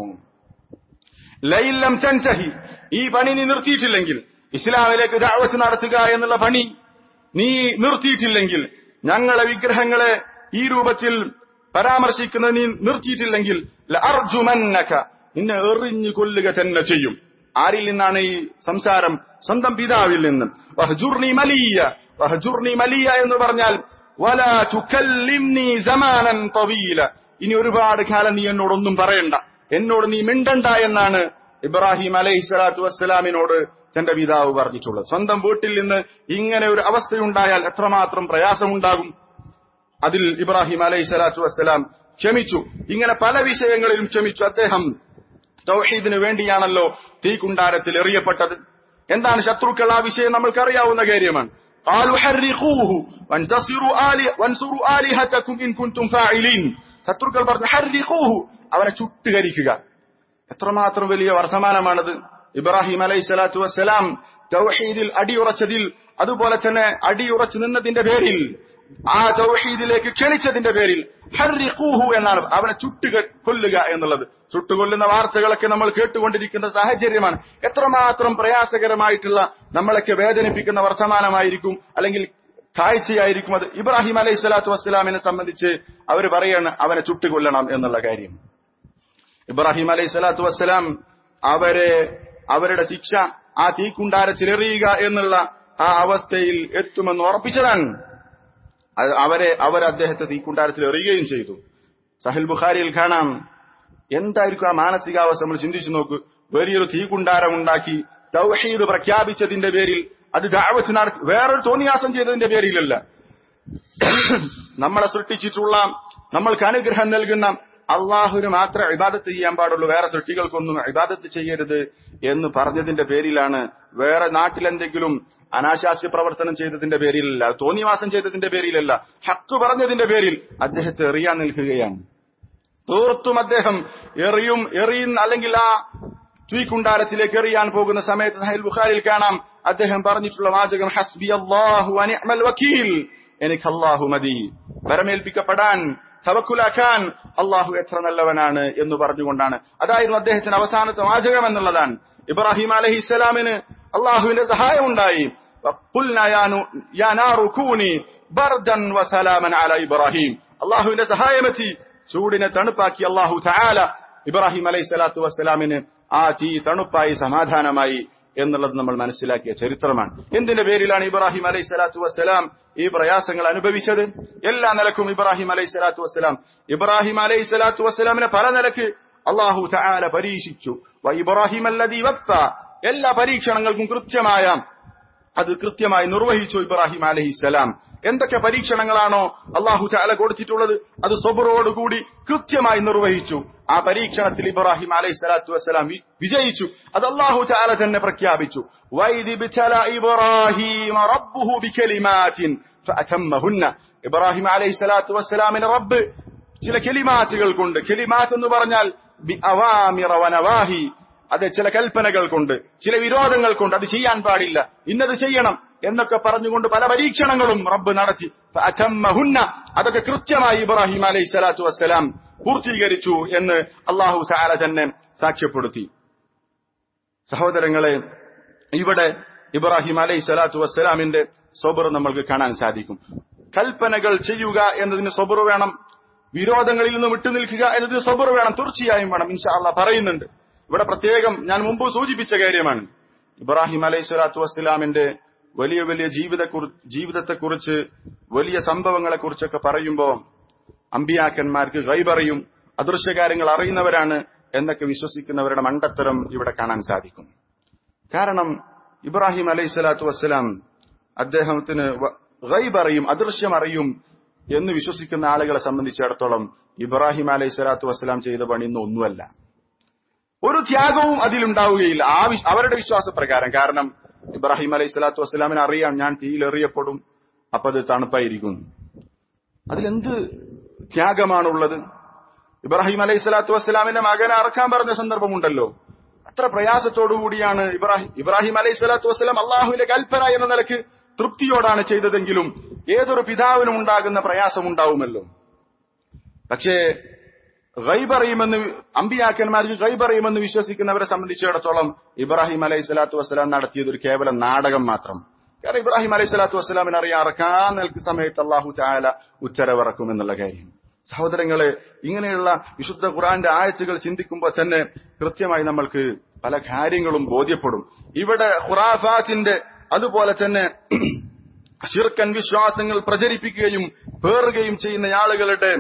ലൈലം തൻതഹി ഈ പണി നീ നിർത്തിയിട്ടില്ലെങ്കിൽ ഇസ്ലാമിലേക്ക് ദഅവത്ത് നടത്തുക എന്നുള്ള പണി നീ നിർത്തിയിട്ടില്ലെങ്കിൽ ഞങ്ങളെ വിഗ്രഹങ്ങളെ ഈ രൂപത്തിൽ പരാമർശിക്കുന്നത് നീ നിർത്തിയിട്ടില്ലെങ്കിൽ ലഅർജുമന്നക നിന്നെ എറിഞ്ഞു കൊല്ലുക തന്നെ ചെയ്യും ആരിൽ നിന്നാണ് ഈ സംസാരം സ്വന്തം പിതാവിൽ നിന്ന് വഹജുർനി മലിയ വഹജുർനി മലിയ എന്ന് പറഞ്ഞാൽ വലാ തുകല്ലിംനി സമാനൻ തവീല ഇനി ഒരുപാട് കാലം നീ എന്നോടൊന്നും പറയണ്ട എന്നോട് നീ മിണ്ടണ്ട എന്നാണ് ഇബ്രാഹിം അലൈഹി സ്വലാത്തു വസ്സലാമിനോട് തന്റെ പിതാവ് പറഞ്ഞിട്ടുള്ളത് സ്വന്തം വീട്ടിൽ നിന്ന് ഇങ്ങനെ ഒരു അവസ്ഥയുണ്ടായാൽ എത്രമാത്രം പ്രയാസമുണ്ടാകും അതിൽ ഇബ്രാഹിം അലൈഹി സ്വലാത്തു വസ്സലാം ക്ഷമിച്ചു ഇങ്ങനെ പല വിഷയങ്ങളിലും ക്ഷമിച്ചു അദ്ദേഹം തൗഹീദിന് വേണ്ടിയാണല്ലോ തീക്കുണ്ടാരത്തിൽ എറിയപ്പെട്ടത് എന്താണ് ശത്രുക്കൾ ആ വിഷയം നമ്മൾക്കറിയാവുന്ന കാര്യമാണ് قالوا حرقوه وانتصروا آلي وانصروا آلهتكم إن كنتم فاعلين ശത്രുക്കൾ പറഞ്ഞു ഹർലിഖൂഹു അവനെ ചുട്ടുകരിക്കുക എത്രമാത്രം വലിയ വർത്തമാനമാണത് ഇബ്രാഹിം അലൈഹി സ്വലാത്തു വസ്സലാം തൗഹീദിൽ അടിയുറച്ചതിൽ അതുപോലെ തന്നെ അടിയുറച്ചു നിന്നതിന്റെ പേരിൽ ആ തൗഹീദിലേക്ക് ക്ഷണിച്ചതിന്റെ പേരിൽ ഹർറിഖൂഹു എന്നാണ് അവനെ ചുട്ടുക കൊല്ലുക എന്നുള്ളത് ചുട്ടുകൊല്ലുന്ന വാർത്തകളൊക്കെ നമ്മൾ കേട്ടുകൊണ്ടിരിക്കുന്ന സാഹചര്യമാണ് എത്രമാത്രം പ്രയാസകരമായിട്ടുള്ള നമ്മളൊക്കെ വേദനിപ്പിക്കുന്ന വർത്തമാനമായിരിക്കും അല്ലെങ്കിൽ കാഴ്ചയായിരിക്കും അത് ഇബ്രാഹിം അലൈഹി സ്വലാത്തു വസ്സലാമിനെ സംബന്ധിച്ച് അവർ പറയാണ് അവനെ ചുട്ടുകൊല്ലണം എന്നുള്ള കാര്യം ഇബ്രാഹിം അലൈഹി സ്വലാത്തു വസ്സലാം അവരെ അവരുടെ ശിക്ഷ ആ തീക്കുണ്ടാരച്ചിലെറിയുക എന്നുള്ള ആ അവസ്ഥയിൽ എത്തുമെന്ന് ഉറപ്പിച്ചതാണ് അത് അവരെ അവർ അദ്ദേഹത്തെ തീക്കുണ്ടാരത്തിൽ എറിയുകയും ചെയ്തു സഹിൽ ബുഖാരിയിൽ കാണാം എന്തായിരിക്കും ആ മാനസികാവസ്ഥ നമ്മൾ ചിന്തിച്ചു നോക്കൂ വലിയൊരു തീക്കുണ്ടാരം ഉണ്ടാക്കി തൗഹീദ് പ്രഖ്യാപിച്ചതിന്റെ പേരിൽ അത് ദാവത്ത് നടത്തി വേറൊരു തോന്നിയാസം ചെയ്തതിന്റെ പേരിലല്ല നമ്മളെ സൃഷ്ടിച്ചിട്ടുള്ള നമ്മൾക്ക് അനുഗ്രഹം നൽകുന്ന അള്ളാഹുവിന് മാത്രമേ ഇബാദത്ത് ചെയ്യാൻ പാടുള്ളൂ വേറെ സൃഷ്ടികൾക്കൊന്നും ഇബാദത്ത് ചെയ്യരുത് എന്ന് പറഞ്ഞതിന്റെ പേരിലാണ് വേറെ നാട്ടിലെന്തെങ്കിലും അനാശാസ്യ പ്രവർത്തനം ചെയ്തതിന്റെ പേരിലല്ല തോന്നിവാസം ചെയ്തതിന്റെ പേരിലല്ല ഹക്ക് പറഞ്ഞതിന്റെ പേരിൽ അദ്ദേഹത്തെ എറിയാൻ നിൽക്കുകയാണ് തീർത്തും അദ്ദേഹം എറിയും എറിയുന്ന അല്ലെങ്കിൽ ആ തീക്കുണ്ടാരത്തിലേക്ക് എറിയാൻ പോകുന്ന സമയത്ത് സഹൽ ബുഖാരിൽ കാണാം അദ്ദേഹം പറഞ്ഞിട്ടുള്ള വാചകം ഹസ്ബി അള്ളാഹു അനിഅമൽ വക്കീൽ എനിക്ക് അള്ളാഹു മതി പരമേൽപ്പിക്കപ്പെടാൻ തവക്കുലാക്കാൻ അള്ളാഹു എത്ര നല്ലവനാണ് എന്ന് പറഞ്ഞുകൊണ്ടാണ് അതായിരുന്നു അദ്ദേഹത്തിന് അവസാനത്തെ വാചകം എന്നുള്ളതാണ് ഇബ്രാഹിം അലഹി ഇസ്ലാമിന് അള്ളാഹുവിന്റെ സഹായം ഉണ്ടായി ഇബ്രാഹിം അള്ളാഹുവിന്റെ സഹായമെത്തി ചൂടിനെ തണുപ്പാക്കി അള്ളാഹു ചായാല ഇബ്രാഹിം അലൈഹി സ്വലാത്തു വസ്സലാമിന് ആ തീ തണുപ്പായി സമാധാനമായി എന്നുള്ളത് നമ്മൾ മനസ്സിലാക്കിയ ചരിത്രമാണ് എന്തിന്റെ പേരിലാണ് ഇബ്രാഹിം അലൈഹി സ്വലാത്തു വസ്സലാം ഈ പ്രയാസങ്ങൾ അനുഭവിച്ചത് എല്ലാ നിലക്കും ഇബ്രാഹിം അലൈഹി സ്വലാത്തു വസ്സലാം ഇബ്രാഹിം അലൈഹി സ്വലാത്തു വസ്സലാമിനെ പല നിലക്ക് അള്ളാഹു ചായാല പരീക്ഷിച്ചു ഇബ്രാഹിം അല്ലദീ വക്ത എല്ലാ പരീക്ഷണങ്ങൾക്കും കൃത്യമായ അത് കൃത്യമായി നിർവഹിച്ചു ഇബ്രാഹിം അലഹിസലാം എന്തൊക്കെ പരീക്ഷണങ്ങളാണോ അള്ളാഹു ചാല കൊടുത്തിട്ടുള്ളത് അത് സ്വബറോടുകൂടി കൃത്യമായി നിർവഹിച്ചു ആ പരീക്ഷണത്തിൽ ഇബ്രാഹിം അലൈഹി സ്വലാത്തു വസ്സലാം വിജയിച്ചു അത് അള്ളാഹു ചാല തന്നെ പ്രഖ്യാപിച്ചു ഇബ്രാഹിം അലൈഹി സ്വലാത്തു വസ്സലാമിന്റെ റബ്ബ് ചില കെലിമാറ്റുകൾ കൊണ്ട് കെലിമാറ്റ് എന്ന് പറഞ്ഞാൽ അത് ചില കൽപ്പനകൾ കൊണ്ട് ചില വിരോധങ്ങൾ കൊണ്ട് അത് ചെയ്യാൻ പാടില്ല ഇന്നത് ചെയ്യണം എന്നൊക്കെ പറഞ്ഞുകൊണ്ട് പല പരീക്ഷണങ്ങളും റബ്ബ് നടത്തി അച്ചമ്മഹുന്ന അതൊക്കെ കൃത്യമായി ഇബ്രാഹിം അലൈഹി സ്വലാത്തു വസ്സലാം പൂർത്തീകരിച്ചു എന്ന് അള്ളാഹു സാല തന്നെ സാക്ഷ്യപ്പെടുത്തി സഹോദരങ്ങളെ ഇവിടെ ഇബ്രാഹിം അലൈഹി സ്വലാത്തു വസ്സലാമിന്റെ സൊബർ നമ്മൾക്ക് കാണാൻ സാധിക്കും കൽപ്പനകൾ ചെയ്യുക എന്നതിന് സൊബർ വേണം വിരോധങ്ങളിൽ നിന്ന് വിട്ടുനിൽക്കുക എന്നതിന് സൊബർ വേണം തീർച്ചയായും വേണം ഇൻഷാ അള്ളാഹ് പറയുന്നുണ്ട് ഇവിടെ പ്രത്യേകം ഞാൻ മുമ്പ് സൂചിപ്പിച്ച കാര്യമാണ് ഇബ്രാഹിം അലൈഹി സ്വലാത്തു വസ്സലാമിന്റെ വലിയ വലിയ ജീവിത ജീവിതത്തെക്കുറിച്ച് വലിയ സംഭവങ്ങളെ കുറിച്ചൊക്കെ പറയുമ്പോൾ അമ്പിയാക്കന്മാർക്ക് ഗൈബറിയും അദൃശ്യകാര്യങ്ങൾ അറിയുന്നവരാണ് എന്നൊക്കെ വിശ്വസിക്കുന്നവരുടെ മണ്ടത്തരം ഇവിടെ കാണാൻ സാധിക്കും കാരണം ഇബ്രാഹിം അലൈഹി സ്വലാത്തു വസ്സലാം അദ്ദേഹത്തിന് ഗൈബ് അറിയും അദൃശ്യം അറിയും എന്ന് വിശ്വസിക്കുന്ന ആളുകളെ സംബന്ധിച്ചിടത്തോളം ഇബ്രാഹിം അലൈഹി സ്വലാത്തു വസ്സലാം ചെയ്ത പണി ഇന്ന് ഒന്നുമല്ല ഒരു ത്യാഗവും അതിലുണ്ടാവുകയില്ല ആ അവരുടെ വിശ്വാസപ്രകാരം കാരണം ഇബ്രാഹിം അലൈഹി സ്വലാത്തു വസ്സലാമിനെ അറിയാം ഞാൻ തീയിലെറിയപ്പെടും അപ്പൊ അത് തണുപ്പായിരിക്കും അതിലെന്ത് ത്യാഗമാണുള്ളത് ഇബ്രാഹിം അലൈഹി സ്വലാത്തു വസ്സലാമിന്റെ മകനെ അറക്കാൻ പറഞ്ഞ സന്ദർഭമുണ്ടല്ലോ അത്ര പ്രയാസത്തോടുകൂടിയാണ് ഇബ്രാഹിം ഇബ്രാഹിം അലൈഹി സ്വലാത്തു വസ്സലാം അള്ളാഹുവിന്റെ കൽപ്പന എന്ന നിലക്ക് തൃപ്തിയോടാണ് ചെയ്തതെങ്കിലും ഏതൊരു പിതാവിനും ഉണ്ടാകുന്ന പ്രയാസമുണ്ടാവുമല്ലോ പക്ഷേ ഗൈബറിയുമെന്ന് അമ്പിയാക്കന്മാർക്ക് ഗൈബറിയുമെന്ന് വിശ്വസിക്കുന്നവരെ സംബന്ധിച്ചിടത്തോളം ഇബ്രാഹിം അലൈഹി സ്വലാത്തു വസ്സലാം നടത്തിയത് ഒരു കേവലം നാടകം മാത്രം കാരണം ഇബ്രാഹിം അലൈഹി സ്വലാത്തു വസ്സലാമിനെ അറിയാൻ ഇറക്കാൻ നിൽക്കുന്ന സമയത്ത് അള്ളാഹു ചായാല ഉത്തരവിറക്കും എന്നുള്ള കാര്യം സഹോദരങ്ങളെ ഇങ്ങനെയുള്ള വിശുദ്ധ ഖുറാന്റെ ആയത്തുകൾ ചിന്തിക്കുമ്പോൾ തന്നെ കൃത്യമായി നമ്മൾക്ക് പല കാര്യങ്ങളും ബോധ്യപ്പെടും ഇവിടെ ഖുറാഫാത്തിന്റെ അതുപോലെ തന്നെ ഷിർക്കൻ വിശ്വാസങ്ങൾ പ്രചരിപ്പിക്കുകയും പേറുകയും ചെയ്യുന്ന ആളുകളുടെ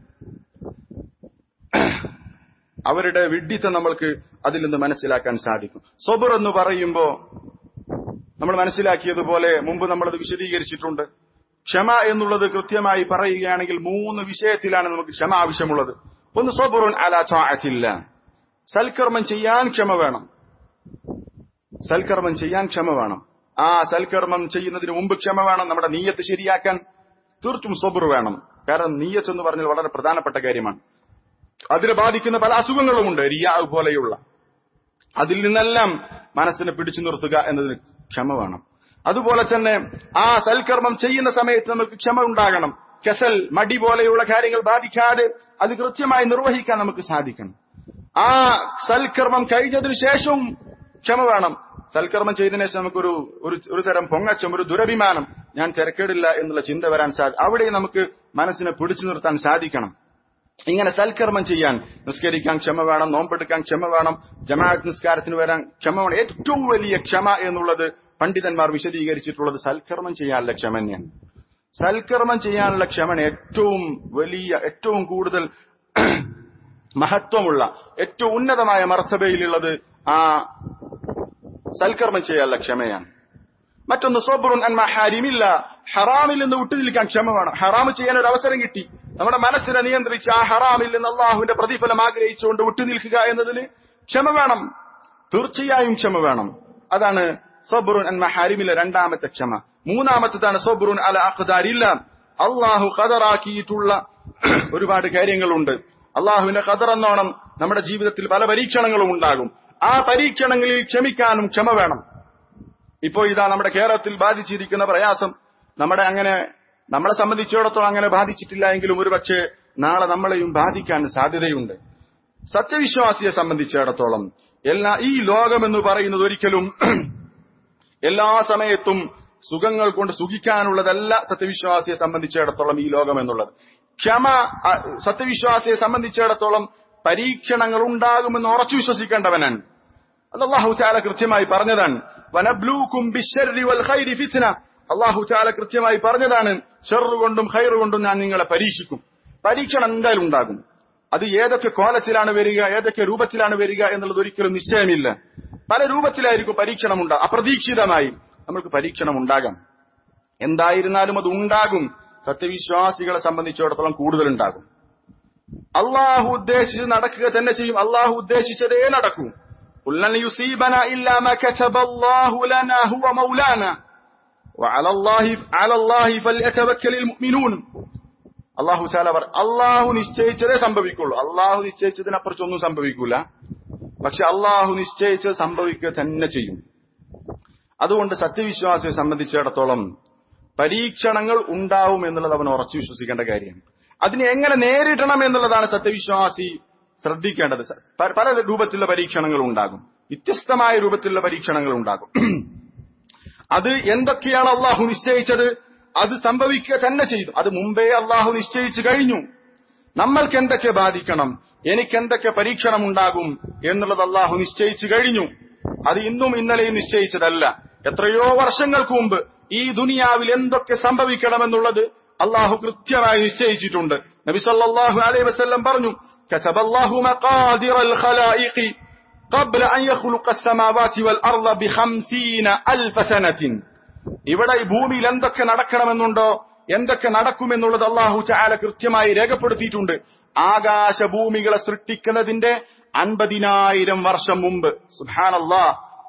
അവരുടെ വിഡ്ഢിത്തം നമ്മൾക്ക് അതിൽ നിന്ന് മനസ്സിലാക്കാൻ സാധിക്കും സൊബർ എന്ന് പറയുമ്പോ നമ്മൾ മനസ്സിലാക്കിയതുപോലെ മുമ്പ് നമ്മളത് വിശദീകരിച്ചിട്ടുണ്ട് ക്ഷമ എന്നുള്ളത് കൃത്യമായി പറയുകയാണെങ്കിൽ മൂന്ന് വിഷയത്തിലാണ് നമുക്ക് ക്ഷമ ആവശ്യമുള്ളത് ഒന്ന് സൊബറുൻ അലാചാറ്റില്ല സൽക്കർമ്മം ചെയ്യാൻ ക്ഷമ വേണം സൽക്കർമ്മം ചെയ്യാൻ ക്ഷമ വേണം ആ സൽക്കർമ്മം ചെയ്യുന്നതിന് മുമ്പ് ക്ഷമ വേണം നമ്മുടെ നീയത്ത് ശരിയാക്കാൻ തീർച്ചും സൊബർ വേണം കാരണം നീയത്ത് എന്ന് പറഞ്ഞാൽ വളരെ പ്രധാനപ്പെട്ട കാര്യമാണ് അതിനെ ബാധിക്കുന്ന പല അസുഖങ്ങളുമുണ്ട് റിയാവ് പോലെയുള്ള അതിൽ നിന്നെല്ലാം മനസ്സിനെ പിടിച്ചു നിർത്തുക എന്നതിന് ക്ഷമ വേണം അതുപോലെ തന്നെ ആ സൽക്കർമ്മം ചെയ്യുന്ന സമയത്ത് നമുക്ക് ക്ഷമ ഉണ്ടാകണം കെസൽ മടി പോലെയുള്ള കാര്യങ്ങൾ ബാധിക്കാതെ അത് കൃത്യമായി നിർവഹിക്കാൻ നമുക്ക് സാധിക്കണം ആ സൽക്കർമ്മം കഴിഞ്ഞതിനു ശേഷവും ക്ഷമ വേണം സൽക്കർമ്മം ചെയ്തതിനു ശേഷം നമുക്കൊരു ഒരു ഒരു തരം പൊങ്ങച്ചം ഒരു ദുരഭിമാനം ഞാൻ തിരക്കേടില്ല എന്നുള്ള ചിന്ത വരാൻ സാധിക്കും അവിടെ നമുക്ക് മനസ്സിനെ പിടിച്ചു നിർത്താൻ സാധിക്കണം ഇങ്ങനെ സൽക്കർമ്മം ചെയ്യാൻ നിസ്കരിക്കാൻ ക്ഷമ വേണം നോമ്പെടുക്കാൻ ക്ഷമ വേണം ജമാഅത്ത് നിസ്കാരത്തിന് വരാൻ ക്ഷമ വേണം ഏറ്റവും വലിയ ക്ഷമ എന്നുള്ളത് പണ്ഡിതന്മാർ വിശദീകരിച്ചിട്ടുള്ളത് സൽക്കർമ്മം ചെയ്യാനുള്ള ക്ഷമ തന്നെയാണ് സൽക്കർമ്മം ചെയ്യാനുള്ള ക്ഷമ ഏറ്റവും വലിയ ഏറ്റവും കൂടുതൽ മഹത്വമുള്ള ഏറ്റവും ഉന്നതമായ മർത്തബയിലുള്ളത് ആ സൽക്കർമ്മം ചെയ്യാനുള്ള ക്ഷമയാണ് മറ്റൊന്ന് സോബറുൻ അൻമ ഹാരിമില്ല ഹറാമിൽ നിന്ന് വിട്ടുനിൽക്കാൻ ക്ഷമ വേണം ഹറാമ് ചെയ്യാൻ ഒരു അവസരം കിട്ടി നമ്മുടെ മനസ്സിനെ നിയന്ത്രിച്ച് ആ ഹറാമിൽ നിന്ന് അള്ളാഹുവിന്റെ പ്രതിഫലം ആഗ്രഹിച്ചുകൊണ്ട് വിട്ടുനിൽക്കുക എന്നതിന് ക്ഷമ വേണം തീർച്ചയായും ക്ഷമ വേണം അതാണ് സബറുൻ അൻമ ഹാരിമിലെ രണ്ടാമത്തെ ക്ഷമ മൂന്നാമത്തേതാണ് സബറുൻ അല അഖ്ദാരില്ല അള്ളാഹു ഖദറാക്കിയിട്ടുള്ള ഒരുപാട് കാര്യങ്ങളുണ്ട് അള്ളാഹുവിന്റെ ഖദർ എന്നോണം നമ്മുടെ ജീവിതത്തിൽ പല പരീക്ഷണങ്ങളും ഉണ്ടാകും ആ പരീക്ഷണങ്ങളിൽ ക്ഷമിക്കാനും ക്ഷമ വേണം ഇപ്പോ ഇതാ നമ്മുടെ കേരളത്തിൽ ബാധിച്ചിരിക്കുന്ന പ്രയാസം നമ്മുടെ അങ്ങനെ നമ്മളെ സംബന്ധിച്ചിടത്തോളം അങ്ങനെ ബാധിച്ചിട്ടില്ല എങ്കിലും ഒരുപക്ഷെ നാളെ നമ്മളെയും ബാധിക്കാൻ സാധ്യതയുണ്ട് സത്യവിശ്വാസിയെ സംബന്ധിച്ചിടത്തോളം എല്ലാ ഈ ലോകമെന്ന് പറയുന്നത് ഒരിക്കലും എല്ലാ സമയത്തും സുഖങ്ങൾ കൊണ്ട് സുഖിക്കാനുള്ളതല്ല സത്യവിശ്വാസിയെ സംബന്ധിച്ചിടത്തോളം ഈ ലോകം എന്നുള്ളത് ക്ഷമ അ, സത്യവിശ്വാസിയെ സംബന്ധിച്ചിടത്തോളം പരീക്ഷണങ്ങൾ ഉണ്ടാകുമെന്ന് ഉറച്ചു വിശ്വസിക്കേണ്ടവനാണ് അത് അള്ളാഹു ചാല കൃത്യമായി പറഞ്ഞതാണ് വനബ്ലൂക്കും ബിശ്ശർരി വൽ ഖൈരി ഫിത്ന അള്ളാഹു ചാല കൃത്യമായി പറഞ്ഞതാണ് ഷെറു കൊണ്ടും ഖൈറ് കൊണ്ടും ഞാൻ നിങ്ങളെ പരീക്ഷിക്കും പരീക്ഷണം എന്തായാലും ഉണ്ടാകും അത് ഏതൊക്കെ കോലത്തിലാണ് വരിക ഏതൊക്കെ രൂപത്തിലാണ് വരിക എന്നുള്ളത് ഒരിക്കലും നിശ്ചയമില്ല പല രൂപത്തിലായിരിക്കും പരീക്ഷണം ഉണ്ടാകും അപ്രതീക്ഷിതമായി നമുക്ക് പരീക്ഷണം ഉണ്ടാകാം എന്തായിരുന്നാലും അത് ഉണ്ടാകും സത്യവിശ്വാസികളെ സംബന്ധിച്ചിടത്തോളം കൂടുതൽ ഉണ്ടാകും അള്ളാഹു ഉദ്ദേശിച്ച് നടക്കുക തന്നെ ചെയ്യും അള്ളാഹു ഉദ്ദേശിച്ചതേ നടക്കൂ قل لن يصيبنا إلا ما كتب الله لنا هو مولانا وعلى الله على الله فليتوكل المؤمنون അള്ളാഹു ചാല പറ അള്ളാഹു നിശ്ചയിച്ചതേ സംഭവിക്കുള്ളൂ അള്ളാഹു നിശ്ചയിച്ചതിനപ്പുറത്തൊന്നും സംഭവിക്കൂല പക്ഷെ അള്ളാഹു നിശ്ചയിച്ചത് സംഭവിക്കുക തന്നെ ചെയ്യും അതുകൊണ്ട് സത്യവിശ്വാസിയെ സംബന്ധിച്ചിടത്തോളം പരീക്ഷണങ്ങൾ ഉണ്ടാവും എന്നുള്ളത് അവൻ ഉറച്ചു വിശ്വസിക്കേണ്ട കാര്യമാണ് അതിനെ എങ്ങനെ നേരിടണം എന്നുള്ളതാണ് സത്യവിശ്വാസി ശ്രദ്ധിക്കേണ്ടത് സ- പ- പല രൂപത്തിലുള്ള പരീക്ഷണങ്ങൾ ഉണ്ടാകും വ്യത്യസ്തമായ രൂപത്തിലുള്ള പരീക്ഷണങ്ങൾ ഉണ്ടാകും അത് എന്തൊക്കെയാണ് അള്ളാഹു നിശ്ചയിച്ചത് അത് സംഭവിക്കുക തന്നെ ചെയ്തു അത് മുമ്പേ അള്ളാഹു നിശ്ചയിച്ചു കഴിഞ്ഞു നമ്മൾക്ക് എന്തൊക്കെ ബാധിക്കണം എനിക്ക് എന്തൊക്കെ പരീക്ഷണം ഉണ്ടാകും എന്നുള്ളത് അള്ളാഹു നിശ്ചയിച്ചു കഴിഞ്ഞു അത് ഇന്നും ഇന്നലെയും നിശ്ചയിച്ചതല്ല എത്രയോ വർഷങ്ങൾക്ക് മുമ്പ് ഈ ദുനിയാവിൽ എന്തൊക്കെ സംഭവിക്കണമെന്നുള്ളത് അള്ളാഹു കൃത്യമായി നിശ്ചയിച്ചിട്ടുണ്ട് നബി സല്ലല്ലാഹു അലൈഹി വസല്ലം പറഞ്ഞു കതബല്ലാഹു മഖാദിറൽ ഖലായിഖി قبل أن يخلق السماوات والأرض بخمسين ألف سنة ഇവിടെ ഈ ഭൂമിയിൽ എന്തൊക്കെ നടക്കണമെന്നുണ്ടോ എന്തൊക്കെ നടക്കുമെന്നുള്ളത് അള്ളാഹു ചാല കൃത്യമായി രേഖപ്പെടുത്തിയിട്ടുണ്ട് ആകാശഭൂമികളെ സൃഷ്ടിക്കുന്നതിന്റെ അൻപതിനായിരം വർഷം മുമ്പ് സുഹാനല്ലാ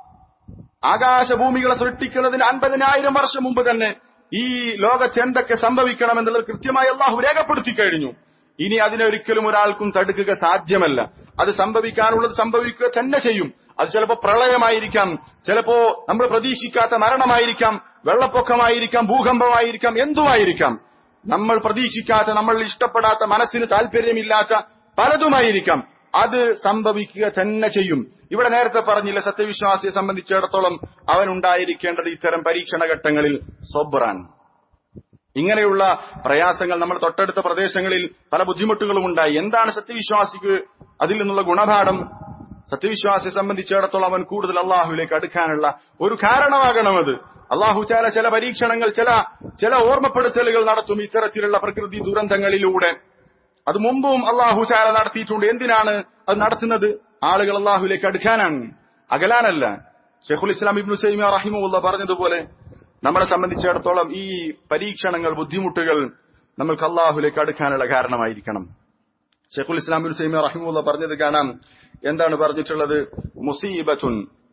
ആകാശഭൂമികളെ സൃഷ്ടിക്കുന്നതിന് അൻപതിനായിരം വർഷം മുമ്പ് തന്നെ ഈ ലോകത്ത് എന്തൊക്കെ സംഭവിക്കണമെന്നുള്ളത് കൃത്യമായി അള്ളാഹു രേഖപ്പെടുത്തി കഴിഞ്ഞു ഇനി അതിനൊരിക്കലും ഒരാൾക്കും തടുക്കുക സാധ്യമല്ല അത് സംഭവിക്കാനുള്ളത് സംഭവിക്കുക തന്നെ ചെയ്യും അത് ചിലപ്പോ പ്രളയമായിരിക്കാം ചിലപ്പോ നമ്മൾ പ്രതീക്ഷിക്കാത്ത മരണമായിരിക്കാം വെള്ളപ്പൊക്കമായിരിക്കാം ഭൂകമ്പമായിരിക്കാം എന്തുമായിരിക്കാം നമ്മൾ പ്രതീക്ഷിക്കാത്ത നമ്മൾ ഇഷ്ടപ്പെടാത്ത മനസ്സിന് താല്പര്യമില്ലാത്ത പലതുമായിരിക്കാം അത് സംഭവിക്കുക തന്നെ ചെയ്യും ഇവിടെ നേരത്തെ പറഞ്ഞില്ല സത്യവിശ്വാസിയെ സംബന്ധിച്ചിടത്തോളം അവൻ ഉണ്ടായിരിക്കേണ്ടത് ഇത്തരം പരീക്ഷണ ഘട്ടങ്ങളിൽ സൊബ്രാണ് ഇങ്ങനെയുള്ള പ്രയാസങ്ങൾ നമ്മൾ തൊട്ടടുത്ത പ്രദേശങ്ങളിൽ പല ബുദ്ധിമുട്ടുകളും ഉണ്ടായി എന്താണ് സത്യവിശ്വാസിക്ക് അതിൽ നിന്നുള്ള ഗുണപാഠം സത്യവിശ്വാസിയെ സംബന്ധിച്ചിടത്തോളം അവൻ കൂടുതൽ അള്ളാഹുവിലേക്ക് അടുക്കാനുള്ള ഒരു കാരണമാകണമത് അള്ളാഹു ചാല ചില പരീക്ഷണങ്ങൾ ചില ചില ഓർമ്മപ്പെടുത്തലുകൾ നടത്തും ഇത്തരത്തിലുള്ള പ്രകൃതി ദുരന്തങ്ങളിലൂടെ അത് മുമ്പും അള്ളാഹു ചാല നടത്തിയിട്ടുണ്ട് എന്തിനാണ് അത് നടത്തുന്നത് ആളുകൾ അള്ളാഹുവിലേക്ക് അടുക്കാനാണ് അകലാനല്ല ഷെഖുൽ ഇസ്ലാം ഇബ്നു സൈമിയ റഹിമുള്ള പറഞ്ഞതുപോലെ നമ്മളെ സംബന്ധിച്ചിടത്തോളം ഈ പരീക്ഷണങ്ങൾ ബുദ്ധിമുട്ടുകൾ നമ്മൾക്ക് അള്ളാഹുലേക്ക് അടുക്കാനുള്ള കാരണമായിരിക്കണം ഷെഖുൽ ഇസ്ലാം ഇബ്നു സൈമിയ റഹിമുള്ള പറഞ്ഞത് കാണാം എന്താണ് പറഞ്ഞിട്ടുള്ളത് മുസീബത്തുൻ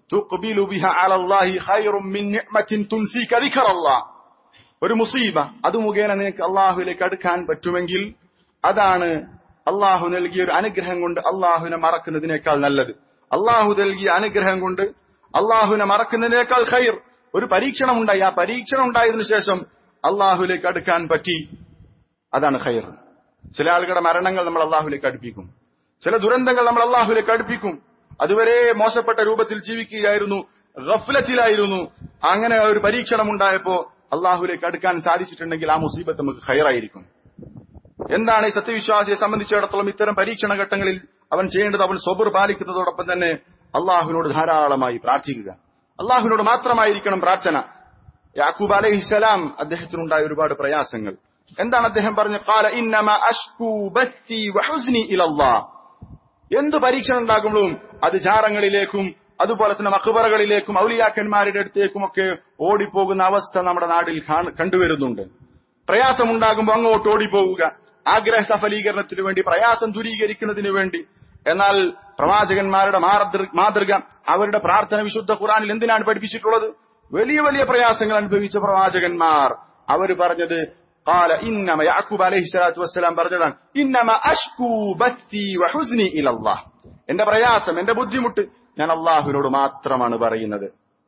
തുഖ്ബിലു ബിഹ അലല്ലാഹി ഖൈറും മിൻ നിഅമത്തിൻ തുൻസിക ദിക്റല്ലാഹ് ഒരു മുസീബ അത് മുഖേന നിനക്ക് അള്ളാഹുവിലേക്ക് അടുക്കാൻ പറ്റുമെങ്കിൽ അതാണ് അള്ളാഹു നൽകിയ ഒരു അനുഗ്രഹം കൊണ്ട് അള്ളാഹുവിനെ മറക്കുന്നതിനേക്കാൾ നല്ലത് അള്ളാഹു നൽകിയ അനുഗ്രഹം കൊണ്ട് അള്ളാഹുവിനെ മറക്കുന്നതിനേക്കാൾ ഖൈർ ഒരു പരീക്ഷണം ഉണ്ടായി ആ പരീക്ഷണം ഉണ്ടായതിനു ശേഷം അള്ളാഹുലേക്ക് അടുക്കാൻ പറ്റി അതാണ് ഖൈർ ചില ആളുകളുടെ മരണങ്ങൾ നമ്മൾ അള്ളാഹുലേക്ക് അടുപ്പിക്കും ചില ദുരന്തങ്ങൾ നമ്മൾ അള്ളാഹുലേക്ക് അടുപ്പിക്കും അതുവരെ മോശപ്പെട്ട രൂപത്തിൽ ജീവിക്കുകയായിരുന്നു ഗഫ്ലത്തിലായിരുന്നു അങ്ങനെ ഒരു പരീക്ഷണം ഉണ്ടായപ്പോ അള്ളാഹുലേക്ക് അടുക്കാൻ സാധിച്ചിട്ടുണ്ടെങ്കിൽ ആ മുസീബത്ത് നമുക്ക് ഖൈറായിരിക്കും എന്താണ് ഈ സത്യവിശ്വാസിയെ സംബന്ധിച്ചിടത്തോളം ഇത്തരം പരീക്ഷണ ഘട്ടങ്ങളിൽ അവൻ ചെയ്യേണ്ടത് അവൻ സ്വബർ പാലിക്കുന്നതോടൊപ്പം തന്നെ അള്ളാഹുവിനോട് ധാരാളമായി പ്രാർത്ഥിക്കുക അള്ളാഹുവിനോട് മാത്രമായിരിക്കണം പ്രാർത്ഥന യാക്കൂബ് അലഹിസലാം അദ്ദേഹത്തിനുണ്ടായ ഒരുപാട് പ്രയാസങ്ങൾ എന്താണ് അദ്ദേഹം പറഞ്ഞത് "ഖാല ഇന്നമ അഷ്കൂ ബത്തി വഹുസ്നി ഇലല്ലാഹ്." എന്ത് പരീക്ഷണം ഉണ്ടാകുമ്പോഴും അത് ജാറങ്ങളിലേക്കും അതുപോലെ തന്നെ മക്ബറകളിലേക്കും ഔലിയാക്കന്മാരുടെ അടുത്തേക്കും ഒക്കെ ഓടിപ്പോകുന്ന അവസ്ഥ നമ്മുടെ നാട്ടിൽ കാണ- കണ്ടുവരുന്നുണ്ട് പ്രയാസമുണ്ടാകുമ്പോൾ അങ്ങോട്ട് ഓടിപ്പോവുക ആഗ്രഹ സഫലീകരണത്തിന് വേണ്ടി പ്രയാസം ദൂരീകരിക്കുന്നതിന് വേണ്ടി എന്നാൽ പ്രവാചകന്മാരുടെ മാതൃ- മാതൃക അവരുടെ പ്രാർത്ഥന വിശുദ്ധ ഖുറാനിൽ എന്തിനാണ് പഠിപ്പിച്ചിട്ടുള്ളത് വലിയ വലിയ പ്രയാസങ്ങൾ അനുഭവിച്ച പ്രവാചകന്മാർ അവർ പറഞ്ഞത് قال إنما يعقوب عليه الصلاة والسلام പറഞ്ഞതാണ് إنما أشكو بثي وحزني إلى الله എന്റെ പ്രയാസം എന്റെ ബുദ്ധിമുട്ട് ഞാൻ അള്ളാഹുവിനോട് മാത്രമാണ് പറയുന്നത്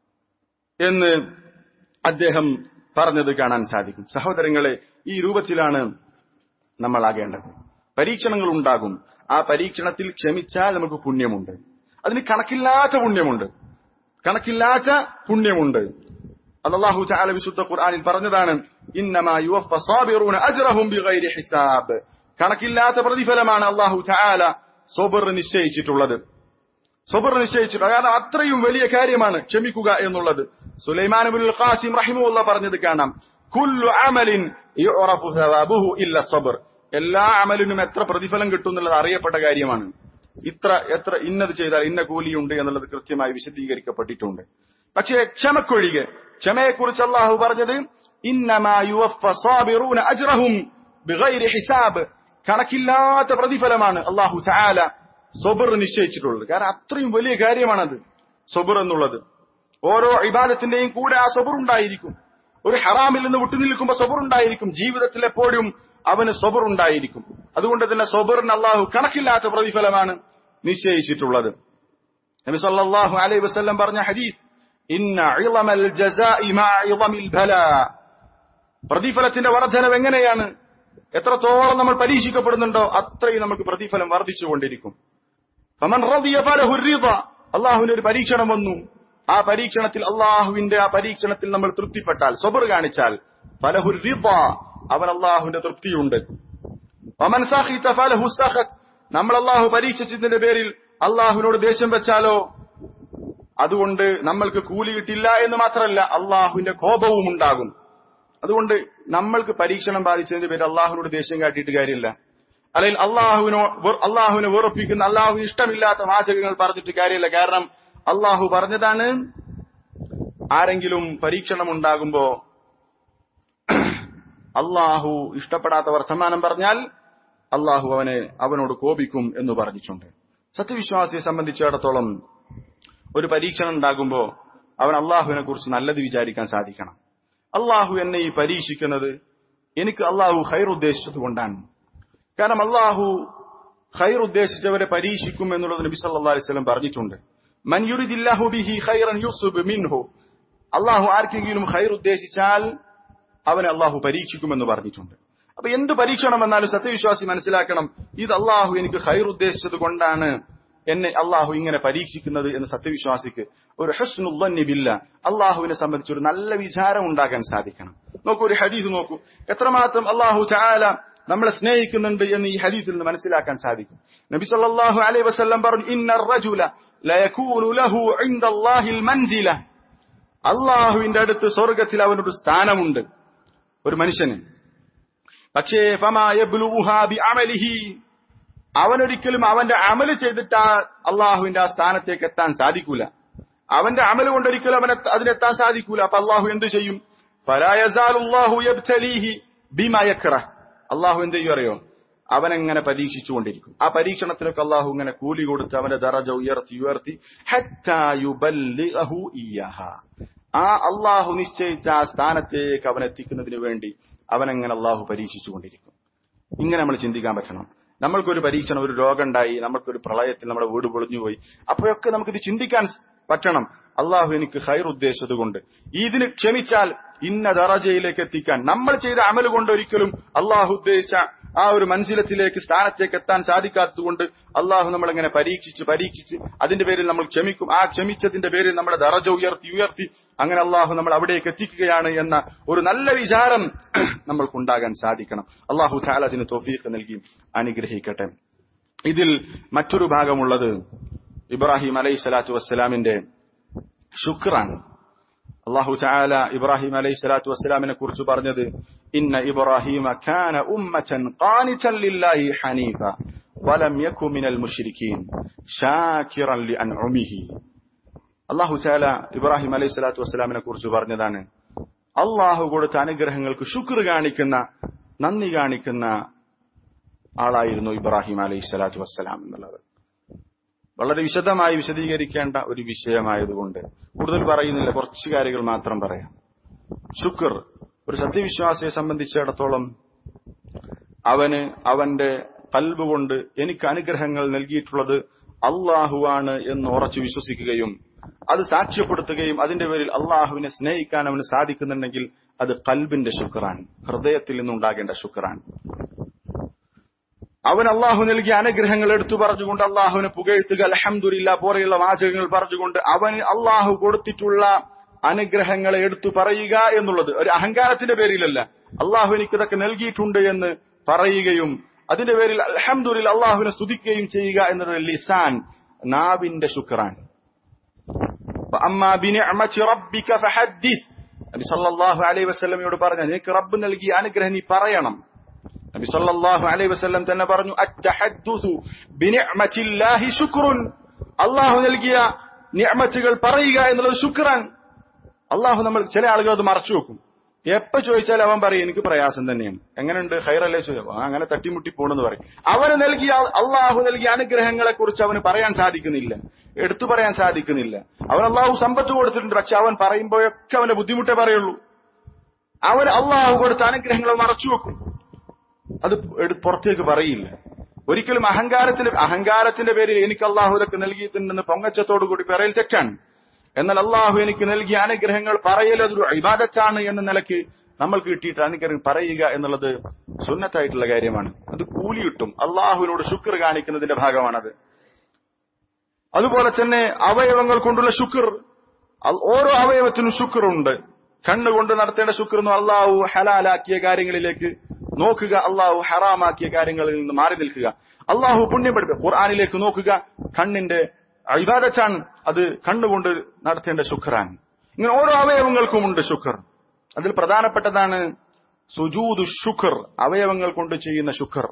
എന്ന് അദ്ദേഹം പറഞ്ഞത് കാണാൻ സാധിക്കും സഹോദരങ്ങളെ ഈ രൂപത്തിലാണ് നമ്മൾ ആകേണ്ടത് പരീക്ഷണങ്ങൾ ഉണ്ടാകും ആ പരീക്ഷണത്തിൽ ക്ഷമിച്ചാൽ നമുക്ക് പുണ്യമുണ്ട് അതിന് കണക്കില്ലാത്ത പുണ്യമുണ്ട് കണക്കില്ലാത്ത പുണ്യമുണ്ട് അത് അല്ലാഹു തആല വിശുദ്ധ ഖുർആനിൽ പറഞ്ഞതാണ് ഇന്നമാ യുവഫ സാബിറൂന അജ്റഹും ബിഗൈരി ഹിസാബ് കണക്കില്ലാത്ത പ്രതിഫലമാണ് അല്ലാഹു തആല സബർ നിശ്ചയിച്ചിട്ടുള്ളത് സബർ നിശ്ചയിച്ചിട്ടുള്ളത് കാരണം അത്രയും വലിയ കാര്യമാണ് ക്ഷമിക്കുക എന്നുള്ളത് സുലൈമാൻ ഇബ്നുൽ ഖാസിം റഹിമഹുള്ള പറഞ്ഞത് കാണാം കുല്ലു അമലിൻ യുറഫു സവാബുഹു ഇല്ല സബർ എല്ലാ അമലിനും എത്ര പ്രതിഫലം കിട്ടും എന്നുള്ളത് അറിയപ്പെട്ട കാര്യമാണ് ഇത്ര എത്ര ഇന്നത് ചെയ്താൽ ഇന്ന കൂലിയുണ്ട് എന്നുള്ളത് കൃത്യമായി വിശദീകരിക്കപ്പെട്ടിട്ടുണ്ട് പക്ഷേ ക്ഷമക്കൊഴികെ ക്ഷമയെക്കുറിച്ച് അള്ളാഹു പറഞ്ഞത് ഇന്നമാ യുവഫ സാബിറൂന അജ്റഹും ബിഗൈരി ഹിസാബ് കണക്കില്ലാത്ത പ്രതിഫലമാണ് അള്ളാഹു ചാല സൊബർ നിശ്ചയിച്ചിട്ടുള്ളത് കാരണം അത്രയും വലിയ കാര്യമാണത് സൊബർ എന്നുള്ളത് ഓരോ ഇബാദത്തിന്റെയും കൂടെ ആ സൊബർ ഉണ്ടായിരിക്കും ഒരു ഹറാമിൽ നിന്ന് വിട്ടുനിൽക്കുമ്പോൾ സൊബർ ഉണ്ടായിരിക്കും ജീവിതത്തിൽ എപ്പോഴും അവന് സൊബർ ഉണ്ടായിരിക്കും അതുകൊണ്ട് തന്നെ സൊബറിന് അള്ളാഹു കണക്കില്ലാത്ത പ്രതിഫലമാണ് നിശ്ചയിച്ചിട്ടുള്ളത് നബി സല്ലല്ലാഹു അലൈഹി വസല്ലം പറഞ്ഞ ഹദീസ് ഇന്ന ഇളമൽ ജസാഇ മഅ ഇളമിൽ ബലാ പ്രതിഫലത്തിന്റെ വർധനവ് എങ്ങനെയാണ് എത്രത്തോളം നമ്മൾ പരീക്ഷിക്കപ്പെടുന്നുണ്ടോ അത്രയും നമുക്ക് പ്രതിഫലം വർദ്ധിച്ചുകൊണ്ടിരിക്കും ഫമൻ റളിയ ഫലഹു റിള അള്ളാഹുവിന്റെ ഒരു പരീക്ഷണം വന്നു ആ പരീക്ഷണത്തിൽ അള്ളാഹുവിന്റെ ആ പരീക്ഷണത്തിൽ നമ്മൾ തൃപ്തിപ്പെട്ടാൽ സ്വബർ കാണിച്ചാൽ ഫലഹു റിള അവൻ അള്ളാഹുവിന്റെ തൃപ്തിയുണ്ട് വമൻ സഖിത ഫലഹു സഖത് നമ്മൾ അള്ളാഹു പരീക്ഷിച്ചതിന്റെ പേരിൽ അള്ളാഹുവിനോട് ദേഷ്യം വെച്ചാലോ അതുകൊണ്ട് നമ്മൾക്ക് കൂലി കിട്ടില്ല എന്ന് മാത്രമല്ല അള്ളാഹുവിന്റെ കോപവും ഉണ്ടാകും അതുകൊണ്ട് നമ്മൾക്ക് പരീക്ഷണം ബാധിച്ചതിന്റെ പേര് അള്ളാഹുവിനോട് ദേഷ്യം കാട്ടിയിട്ട് കാര്യമില്ല അല്ലെങ്കിൽ അള്ളാഹുവിനോ അള്ളാഹുവിനെ വെറുപ്പിക്കുന്ന അള്ളാഹുവിന് ഇഷ്ടമില്ലാത്ത വാചകങ്ങൾ പറഞ്ഞിട്ട് കാര്യമില്ല കാരണം അള്ളാഹു പറഞ്ഞതാണ് ആരെങ്കിലും പരീക്ഷണം ഉണ്ടാകുമ്പോ അള്ളാഹു ഇഷ്ടപ്പെടാത്ത വർത്തമാനം പറഞ്ഞാൽ അള്ളാഹു അവനെ അവനോട് കോപിക്കും എന്ന് പറഞ്ഞിട്ടുണ്ട് സത്യവിശ്വാസിയെ സംബന്ധിച്ചിടത്തോളം ഒരു പരീക്ഷണം ഉണ്ടാകുമ്പോ അവൻ അള്ളാഹുവിനെ കുറിച്ച് നല്ലത് വിചാരിക്കാൻ സാധിക്കണം അള്ളാഹു എന്നെ ഈ പരീക്ഷിക്കുന്നത് എനിക്ക് അള്ളാഹു ഖൈർ ഉദ്ദേശിച്ചത് കൊണ്ടാണ് കാരണം അള്ളാഹു ഖൈർ ഉദ്ദേശിച്ചവരെ പരീക്ഷിക്കും എന്നുള്ളത് നബി സല്ലല്ലാഹു അലൈഹി വസല്ലം പറഞ്ഞിട്ടുണ്ട് മൻ യുരിദില്ലാഹു ബിഹി ഖൈറൻ യുസ്ബ് മിൻഹു അള്ളാഹു ആർക്കെങ്കിലും ഖൈർ ഉദ്ദേശിച്ചാൽ അവനെ അള്ളാഹു പരീക്ഷിക്കുമെന്ന് പറഞ്ഞിട്ടുണ്ട് അപ്പൊ എന്ത് പരീക്ഷണം വന്നാലും സത്യവിശ്വാസി മനസ്സിലാക്കണം ഇത് അള്ളാഹു എനിക്ക് ഖൈർ ഉദ്ദേശിച്ചത് കൊണ്ടാണ് എന്നെ അള്ളാഹു ഇങ്ങനെ പരീക്ഷിക്കുന്നത് എന്ന് സത്യവിശ്വാസിക്ക് ഒരു ഹസ്നുല്ല അള്ളാഹുവിനെ സംബന്ധിച്ച് ഒരു നല്ല വിചാരം ഉണ്ടാകാൻ സാധിക്കണം നോക്കൂ ഒരു ഹദീസ് നോക്കൂ എത്രമാത്രം അള്ളാഹു ചാല നമ്മളെ സ്നേഹിക്കുന്നുണ്ട് എന്ന് ഈ ഹദീസിൽ നിന്ന് മനസ്സിലാക്കാൻ സാധിക്കും നബി സല്ലല്ലാഹു അലൈഹി വസല്ലം പറഞ്ഞു ഇന്ന റജുല ലയകൂനു ലഹു ഇൻദല്ലാഹിൽ മൻസില അള്ളാഹുവിന്റെ അടുത്ത് സ്വർഗത്തിൽ അവനൊരു സ്ഥാനമുണ്ട് ഒരു മനുഷ്യന് പക്ഷേ ഫമാ യബ്ലുഹ ബിഅമലിഹി അവനൊരിക്കലും അവന്റെ അമല് ചെയ്തിട്ട് ആ അള്ളാഹുവിന്റെ ആ സ്ഥാനത്തേക്ക് എത്താൻ സാധിക്കൂല അവന്റെ അമല് കൊണ്ടൊരിക്കലും അവനെ അതിനെത്താൻ സാധിക്കൂല അപ്പൊ അള്ളാഹു എന്ത് ചെയ്യും ഫലായസാലുല്ലാഹു യബ്തലീഹി ബിമാ യക്റഹ് അള്ളാഹു എന്ത് ചെയ്യും അറിയോ അവനെങ്ങനെ പരീക്ഷിച്ചുകൊണ്ടിരിക്കും ആ പരീക്ഷണത്തിലൊക്കെ അള്ളാഹു ഇങ്ങനെ കൂലി കൊടുത്ത് അവന്റെ ദറജ ഉയർത്തി ഉയർത്തി ഹത്താ യുബല്ലിഗഹു ഇയ്യാഹ. ആ അള്ളാഹു നിശ്ചയിച്ച ആ സ്ഥാനത്തേക്ക് അവൻ എത്തിക്കുന്നതിന് വേണ്ടി അവനെങ്ങനെ അള്ളാഹു പരീക്ഷിച്ചുകൊണ്ടിരിക്കും ഇങ്ങനെ നമ്മൾ ചിന്തിക്കാൻ പറ്റണം നമ്മൾക്കൊരു പരീക്ഷണം ഒരു രോഗം ഉണ്ടായി നമ്മൾക്കൊരു പ്രളയത്തിൽ നമ്മുടെ വീട് പൊളിഞ്ഞുപോയി അപ്പോഴൊക്കെ നമുക്കിത് ചിന്തിക്കാൻ പറ്റണം അള്ളാഹു എനിക്ക് ഹൈർ ഉദ്ദേശിച്ചത് കൊണ്ട് ഇതിന് ക്ഷമിച്ചാൽ ഇന്ന ദറജയിലേക്ക് എത്തിക്കാൻ നമ്മൾ ചെയ്ത അമല് കൊണ്ട് ഒരിക്കലും അള്ളാഹു ഉദ്ദേശിച്ച ആ ഒരു മൻസിലത്തിലേക്ക് സ്ഥാനത്തേക്ക് എത്താൻ സാധിക്കാത്തതുകൊണ്ട് അള്ളാഹു നമ്മളെങ്ങനെ പരീക്ഷിച്ച് പരീക്ഷിച്ച് അതിന്റെ പേരിൽ നമ്മൾ ക്ഷമിക്കും ആ ക്ഷമിച്ചതിന്റെ പേരിൽ നമ്മുടെ ദറജ ഉയർത്തി ഉയർത്തി അങ്ങനെ അള്ളാഹു നമ്മൾ അവിടേക്ക് എത്തിക്കുകയാണ് എന്ന ഒരു നല്ല വിചാരം നമ്മൾക്കുണ്ടാകാൻ സാധിക്കണം അള്ളാഹു താല അതിന് തോഫീക്ക് നൽകി അനുഗ്രഹിക്കട്ടെ ഇതിൽ മറ്റൊരു ഭാഗമുള്ളത് ഇബ്രാഹിം അലൈഹി സ്വലാത്തു വസ്സലാമിന്റെ ശുക്രാണ് അള്ളാഹു ചാല ഇബ്രാഹിം അലൈഹി സ്വലാത്തു വസ്സലാമിനെ കുറിച്ച് പറഞ്ഞത് ഇന്ന ഇബ്രാഹിമ കാന ഉമ്മച്ചൻ ഖാനിതൻ ലില്ലാഹി ഹനീഫ വലം യകു മിനൽ മുശ്രിക്കീൻ ഷാകിറൻ ലിഅൻഉമിഹി അള്ളാഹു ചാല ഇബ്രാഹിം അലൈഹി സ്വലാത്തു വസ്സലാമിനെ കുറിച്ച് പറഞ്ഞതാണ് അള്ളാഹു കൊടുത്ത അനുഗ്രഹങ്ങൾക്ക് ശുക്ർ കാണിക്കുന്ന നന്ദി കാണിക്കുന്ന ആളായിരുന്നു ഇബ്രാഹിം അലൈഹി സ്വലാത്തു വസ്സലാം എന്നുള്ളത് വളരെ വിശദമായി വിശദീകരിക്കേണ്ട ഒരു വിഷയമായതുകൊണ്ട് കൂടുതൽ പറയുന്നില്ല കുറച്ച് കാര്യങ്ങൾ മാത്രം പറയാം ശുക്ർ ഒരു സത്യവിശ്വാസിയെ സംബന്ധിച്ചിടത്തോളം അവന് അവന്റെ കൽബ് കൊണ്ട് എനിക്ക് അനുഗ്രഹങ്ങൾ നൽകിയിട്ടുള്ളത് അള്ളാഹുവാണ് എന്ന് ഉറച്ചു വിശ്വസിക്കുകയും അത് സാക്ഷ്യപ്പെടുത്തുകയും അതിന്റെ പേരിൽ അള്ളാഹുവിനെ സ്നേഹിക്കാൻ അവന് സാധിക്കുന്നുണ്ടെങ്കിൽ അത് കൽബിന്റെ ശുക്രാണ് ഹൃദയത്തിൽ നിന്നുണ്ടാകേണ്ട ശുക്രാണ് അവൻ അള്ളാഹു നൽകിയ അനുഗ്രഹങ്ങൾ എടുത്തു പറഞ്ഞുകൊണ്ട് അള്ളാഹുവിനെ പുകഴ്ത്തുക അലഹമുല്ല പോലെയുള്ള വാചകങ്ങൾ പറഞ്ഞുകൊണ്ട് അവന് അള്ളാഹു കൊടുത്തിട്ടുള്ള അനുഗ്രഹങ്ങളെ എടുത്തു പറയുക എന്നുള്ളത് ഒരു അഹങ്കാരത്തിന്റെ പേരിലല്ല അള്ളാഹു എനിക്ക് ഇതൊക്കെ നൽകിയിട്ടുണ്ട് എന്ന് പറയുകയും അതിന്റെ പേരിൽ അലഹമുല്ല അള്ളാഹുവിനെ സ്തുതിക്കുകയും ചെയ്യുക എന്നത് ലിസാൻ നാവിന്റെ ശുക്രാൻ നബി സല്ലല്ലാഹു അലൈഹി വസല്ലമയോട് പറഞ്ഞ നിനക്ക് റബ്ബ് നൽകിയ അനുഗ്രഹം നീ പറയണം നബി സല്ലല്ലാഹു അലൈഹി വസല്ലം തന്നെ പറഞ്ഞു അത്തഹദ്ദുസു ബിനിഅമത്തില്ലാഹി ശുക്റുൻ അല്ലാഹു നൽകിയ നിഅമത്തുകൾ പറയുക എന്നുള്ളത് ശുക്രാൻ അല്ലാഹു നമ്മൾ ചില ആളുകൾ അത് മറച്ചു വെക്കും എപ്പോ ചോദിച്ചാൽ അവൻ പറയും എനിക്ക് പ്രയാസം തന്നെയാണ് എങ്ങനെയുണ്ട് ഹൈറല്ലേ ചോദിക്കും അങ്ങനെ തട്ടിമുട്ടി പോണെന്ന് പറയും അവന് നൽകിയ അള്ളാഹു നൽകിയ അനുഗ്രഹങ്ങളെ കുറിച്ച് അവന് പറയാൻ സാധിക്കുന്നില്ല എടുത്തു പറയാൻ സാധിക്കുന്നില്ല അവൻ അള്ളാഹു സമ്പത്ത് കൊടുത്തിട്ടുണ്ട് പക്ഷെ അവൻ പറയുമ്പോഴൊക്കെ അവന്റെ ബുദ്ധിമുട്ടേ പറയുള്ളൂ അവൻ അള്ളാഹു കൊടുത്ത അനുഗ്രഹങ്ങളെ മറച്ചു വെക്കും അത് പുറത്തേക്ക് പറയില്ല ഒരിക്കലും അഹങ്കാരത്തിന്റെ അഹങ്കാരത്തിന്റെ പേരിൽ എനിക്ക് അള്ളാഹു ഇതൊക്കെ നൽകിയിട്ടുണ്ടെന്ന് പൊങ്ങച്ചത്തോടു കൂടി പറയൽ തെറ്റാണ് എന്നാൽ അള്ളാഹു എനിക്ക് നൽകിയ അനുഗ്രഹങ്ങൾ പറയൽ അതൊരു ഇബാദത്താണ് എന്ന നിലയ്ക്ക് നമ്മൾക്ക് കിട്ടിയിട്ട് അനുഗ്രഹം പറയുക എന്നുള്ളത് സുന്നത്തായിട്ടുള്ള കാര്യമാണ് അത് കൂലി കിട്ടും അള്ളാഹുവിനോട് ശുക്ർ കാണിക്കുന്നതിന്റെ ഭാഗമാണത് അതുപോലെ തന്നെ അവയവങ്ങൾ കൊണ്ടുള്ള ശുക്ർ ഓരോ അവയവത്തിനും ശുക്റുണ്ട് കണ്ണുകൊണ്ട് നടത്തേണ്ട ശുക്ർ എന്ന് അള്ളാഹു ഹലാലാക്കിയ കാര്യങ്ങളിലേക്ക് നോക്കുക അള്ളാഹു ഹറാമാക്കിയ കാര്യങ്ങളിൽ നിന്ന് മാറി നിൽക്കുക അള്ളാഹു പുണ്യം പഠിപ്പിക്കുക ഖുർആാനിലേക്ക് നോക്കുക കണ്ണിന്റെ ഇബാദത്താണ് അത് കണ്ണുകൊണ്ട് നടത്തേണ്ട ശുക്രാൻ ഇങ്ങനെ ഓരോ അവയവങ്ങൾക്കുമുണ്ട് ശുക്ർ അതിൽ പ്രധാനപ്പെട്ടതാണ് സുജൂദു ശുക്ർ അവയവങ്ങൾ കൊണ്ട് ചെയ്യുന്ന ശുക്ർ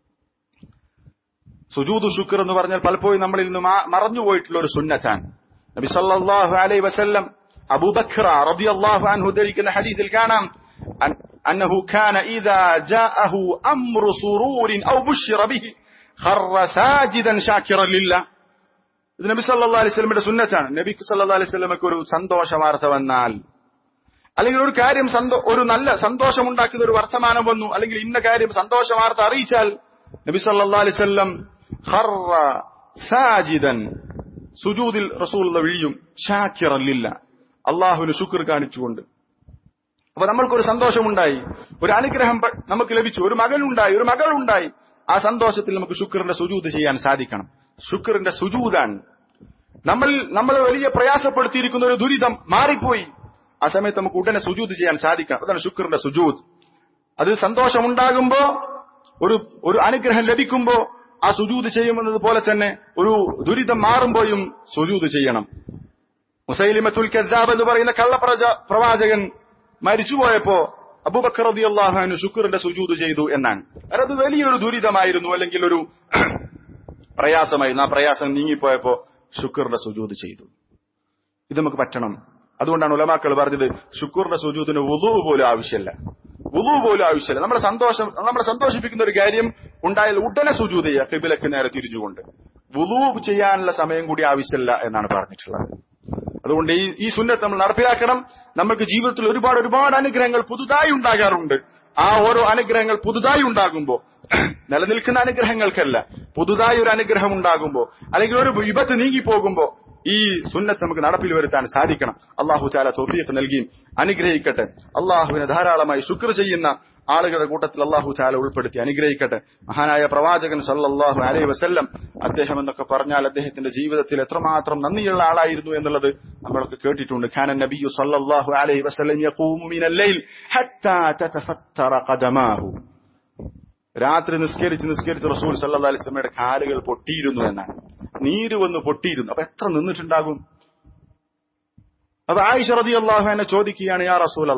സുജൂദു ശുക്ർ എന്ന് പറഞ്ഞാൽ പലപ്പോഴും നമ്മളിൽ നിന്ന് മറഞ്ഞുപോയിട്ടുള്ള ഒരു സുന്നത്താണ് നബി സല്ലല്ലാഹു അലൈഹി വസല്ലം അബൂബക്കർ റളിയല്ലാഹു അൻഹു ഉദ്ധരിക്കുന്ന ഹദീസിൽ കാണാം أنه كان إذا جاءه أمر سرور أو بشر به خر ساجدا شاكرا لله ഇത് നബി സല്ലാ അലൈഹി സ്വലമിന്റെ സുന്നത്താണ് നബിക്ക് സല്ലാ അലൈഹി സ്വലമക്ക് ഒരു സന്തോഷ വാർത്ത വന്നാൽ അല്ലെങ്കിൽ ഒരു കാര്യം ഒരു നല്ല സന്തോഷമുണ്ടാക്കുന്ന ഒരു വർത്തമാനം വന്നു അല്ലെങ്കിൽ ഇന്ന കാര്യം സന്തോഷ വാർത്ത അറിയിച്ചാൽ നബി സല്ലാ അലൈഹി സ്വല്ലം സാജിദൻ സുജൂദിൽ റസൂൽ വിഴിയും ഷാക്കിറല്ലില്ല അള്ളാഹുവിന് ശുക്ർ കാണിച്ചുകൊണ്ട് അപ്പൊ നമ്മൾക്കൊരു സന്തോഷമുണ്ടായി ഒരു അനുഗ്രഹം നമുക്ക് ലഭിച്ചു ഒരു മകനുണ്ടായി ഒരു മകളുണ്ടായി ആ സന്തോഷത്തിൽ നമുക്ക് ശുക്രിന്റെ സുജൂത് ചെയ്യാൻ സാധിക്കണം ശുക്രിന്റെ സുജൂതാണ് നമ്മൾ നമ്മൾ വലിയ പ്രയാസപ്പെടുത്തിയിരിക്കുന്ന ഒരു ദുരിതം മാറിപ്പോയി ആ സമയത്ത് നമുക്ക് ഉടനെ സുജൂത് ചെയ്യാൻ സാധിക്കണം അതാണ് ശുക്രിന്റെ സുജൂത് അത് സന്തോഷമുണ്ടാകുമ്പോ ഒരു ഒരു അനുഗ്രഹം ലഭിക്കുമ്പോ ആ സുജൂത് ചെയ്യുമെന്നത് പോലെ തന്നെ ഒരു ദുരിതം മാറുമ്പോഴും സുജൂത് ചെയ്യണം മുസൈലിമത്തുൽ കദ്ദാബ് എന്ന് പറയുന്ന കള്ളപ്രജ പ്രവാചകൻ മരിച്ചുപോയപ്പോ അബൂബക്കർ റതി അള്ളാഹുനു ശുക്റിന്റെ സുജൂത് ചെയ്തു എന്നാണ് അത് വലിയൊരു ദുരിതമായിരുന്നു അല്ലെങ്കിൽ ഒരു പ്രയാസമായിരുന്നു ആ പ്രയാസം നീങ്ങിപ്പോയപ്പോ ശുക്റിന്റെ സുജൂത് ചെയ്തു ഇത് നമുക്ക് പറ്റണം അതുകൊണ്ടാണ് ഉലമാക്കൾ പറഞ്ഞത് ശുക്റിന്റെ സുജൂതിന് വുതു പോലും ആവശ്യമില്ല വുളു പോലും ആവശ്യമില്ല നമ്മളെ സന്തോഷം നമ്മളെ സന്തോഷിപ്പിക്കുന്ന ഒരു കാര്യം ഉണ്ടായാൽ ഉടനെ സുജൂത് ചെയ്യുക കിബിലക്ക് നേരെ തിരിഞ്ഞുകൊണ്ട് വുളു ചെയ്യാനുള്ള സമയം കൂടി ആവശ്യമില്ല എന്നാണ് പറഞ്ഞിട്ടുള്ളത് അതുകൊണ്ട് ഈ ഈ സുന്നത്ത് നമ്മൾ നടപ്പിലാക്കണം നമുക്ക് ജീവിതത്തിൽ ഒരുപാട് ഒരുപാട് അനുഗ്രഹങ്ങൾ പുതുതായി ഉണ്ടാകാറുണ്ട് ആ ഓരോ അനുഗ്രഹങ്ങൾ പുതുതായി ഉണ്ടാകുമ്പോൾ നിലനിൽക്കുന്ന അനുഗ്രഹങ്ങൾക്കല്ല പുതുതായി ഒരു അനുഗ്രഹം ഉണ്ടാകുമ്പോൾ അല്ലെങ്കിൽ ഒരു വിപത്ത് നീങ്ങിപ്പോകുമ്പോ ഈ സുന്നത്ത് നമുക്ക് നടപ്പിൽ വരുത്താൻ സാധിക്കണം അള്ളാഹു ചാല തോഫീഖ് നൽകിയും അനുഗ്രഹിക്കട്ടെ അള്ളാഹുവിനെ ധാരാളമായി ശുക്ർ ചെയ്യുന്ന ആളുകളുടെ കൂട്ടത്തിൽ അള്ളാഹു ചാല ഉൾപ്പെടുത്തി അനുഗ്രഹിക്കട്ടെ മഹാനായ പ്രവാചകൻ സല്ലല്ലാഹു അലൈഹി വസല്ലം അദ്ദേഹം എന്നൊക്കെ പറഞ്ഞാൽ അദ്ദേഹത്തിന്റെ ജീവിതത്തിൽ എത്രമാത്രം നന്ദിയുള്ള ആളായിരുന്നു എന്നുള്ളത് നമ്മളൊക്കെ കേട്ടിട്ടുണ്ട് ഖാന നബിയു സല്ലല്ലാഹു അലൈഹി വസല്ലം യഖൂമു മിനൽ ലൈൽ ഹത്താ തതഫത്തറ ഖദമാഹു രാത്രി നിസ്കരിച്ച് നിസ്കരിച്ച് റസൂൽ സല്ലാ അലിസ്ലമയുടെ കാലുകൾ പൊട്ടിയിരുന്നു എന്നാണ് നീര് വന്ന് പൊട്ടിയിരുന്നു അപ്പൊ എത്ര നിന്നിട്ടുണ്ടാകും അപ്പൊ ആയിഷ റതി അള്ളാഹു എന്നെ ചോദിക്കുകയാണ് യാ റസൂൽ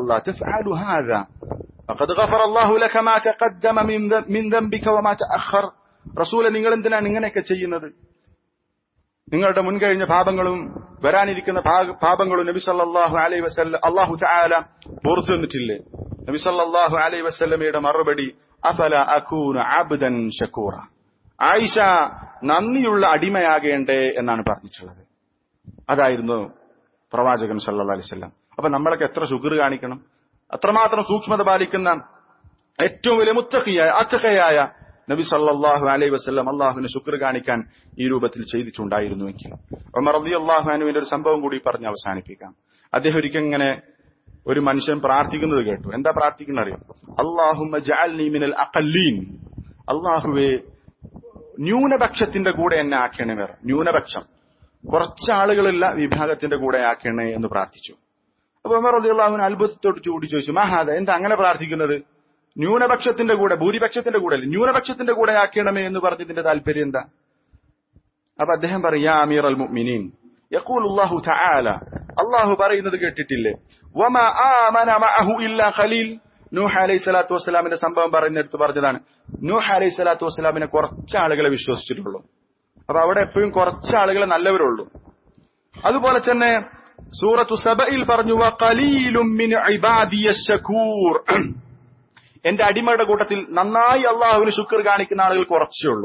റസൂലെ നിങ്ങൾ എന്തിനാണ് ഇങ്ങനെയൊക്കെ ചെയ്യുന്നത് നിങ്ങളുടെ മുൻകഴിഞ്ഞ പാപങ്ങളും വരാനിരിക്കുന്ന പാപങ്ങളും നബി സല്ലാഹു അലൈ വസ്ല്ല അള്ളാഹു ചായാല പുറത്തു വന്നിട്ടില്ലേ നബി സല്ലാഹു അലൈ വസ്ല്ലമയുടെ മറുപടി അഫല അഖൂന അബ്ദൻ ഷക്കൂറ ആയിഷ നന്ദിയുള്ള അടിമയാകേണ്ടേ എന്നാണ് പറഞ്ഞിട്ടുള്ളത് അതായിരുന്നു പ്രവാചകൻ സല്ലാ അലിസ്ല്ലാം അപ്പൊ നമ്മളൊക്കെ എത്ര ശുക്ർ കാണിക്കണം അത്രമാത്രം സൂക്ഷ്മത പാലിക്കുന്ന ഏറ്റവും വലിയ മുത്തഖിയായ അച്ചഖയായ നബി സല്ലാഹു അലൈ വസ്ലം അള്ളാഹുവിന് ശുക്ർ കാണിക്കാൻ ഈ രൂപത്തിൽ ചെയ്തിട്ടുണ്ടായിരുന്നുവെങ്കിൽ ഉമർ അലി അള്ളാഹുനുവിന്റെ ഒരു സംഭവം കൂടി പറഞ്ഞ് അവസാനിപ്പിക്കാം അദ്ദേഹം ഒരിക്കൽ ഇങ്ങനെ ഒരു മനുഷ്യൻ പ്രാർത്ഥിക്കുന്നത് കേട്ടു എന്താ പ്രാർത്ഥിക്കുന്നത് അറിയാം അള്ളാഹുമിനൽ അഖല്ലീൻ അള്ളാഹുവെ ന്യൂനപക്ഷത്തിന്റെ കൂടെ എന്നെ ആക്കണേ വേറെ ന്യൂനപക്ഷം കുറച്ച് ആളുകളുള്ള വിഭാഗത്തിന്റെ കൂടെ ആക്കണേ എന്ന് പ്രാർത്ഥിച്ചു അപ്പൊ ഉമർ അലി അള്ളാഹുവിന് അത്ഭുതത്തോട് ചൂടി ചോദിച്ചു മഹാദ എന്താ അങ്ങനെ പ്രാർത്ഥിക്കുന്നത് ന്യൂനപക്ഷത്തിന്റെ കൂടെ ഭൂരിപക്ഷത്തിന്റെ കൂടെ അല്ല ന്യൂനപക്ഷത്തിന്റെ കൂടെ ആക്കണമേ എന്ന് പറഞ്ഞതിന്റെ താല്പര്യം എന്താ അപ്പൊ അദ്ദേഹം പറയും യാ അമീർ അൽ മുഅ്മിനീൻ യഖൂൽ അല്ലാഹു തആല അല്ലാഹു പറയുന്നത് കേട്ടിട്ടില്ലേ വമാ ആമന മഅഹു ഇല്ലാ ഖലീൽ നൂഹ് അലൈഹി സ്വലാത്തു വസ്സലാമിന്റെ സംഭവം പറയുന്നിടത്ത് പറഞ്ഞതാണ് നൂഹ് അലൈഹി സ്വലാത്തു വസ്സലാമിനെ കുറച്ച് ആളുകളെ വിശ്വസിച്ചിട്ടുള്ളൂ അപ്പൊ അവിടെ എപ്പോഴും കുറച്ച് ആളുകളെ നല്ലവരുള്ളൂ അതുപോലെ തന്നെ സൂറത്തു സബയിൽ പറഞ്ഞു വഖലീലും മിൻ ഇബാദിയശ് ശകൂർ എന്റെ അടിമയുടെ കൂട്ടത്തിൽ നന്നായി അള്ളാഹുവിന് ശുക്ർ കാണിക്കുന്ന ആളുകൾ കുറച്ചേ ഉള്ളൂ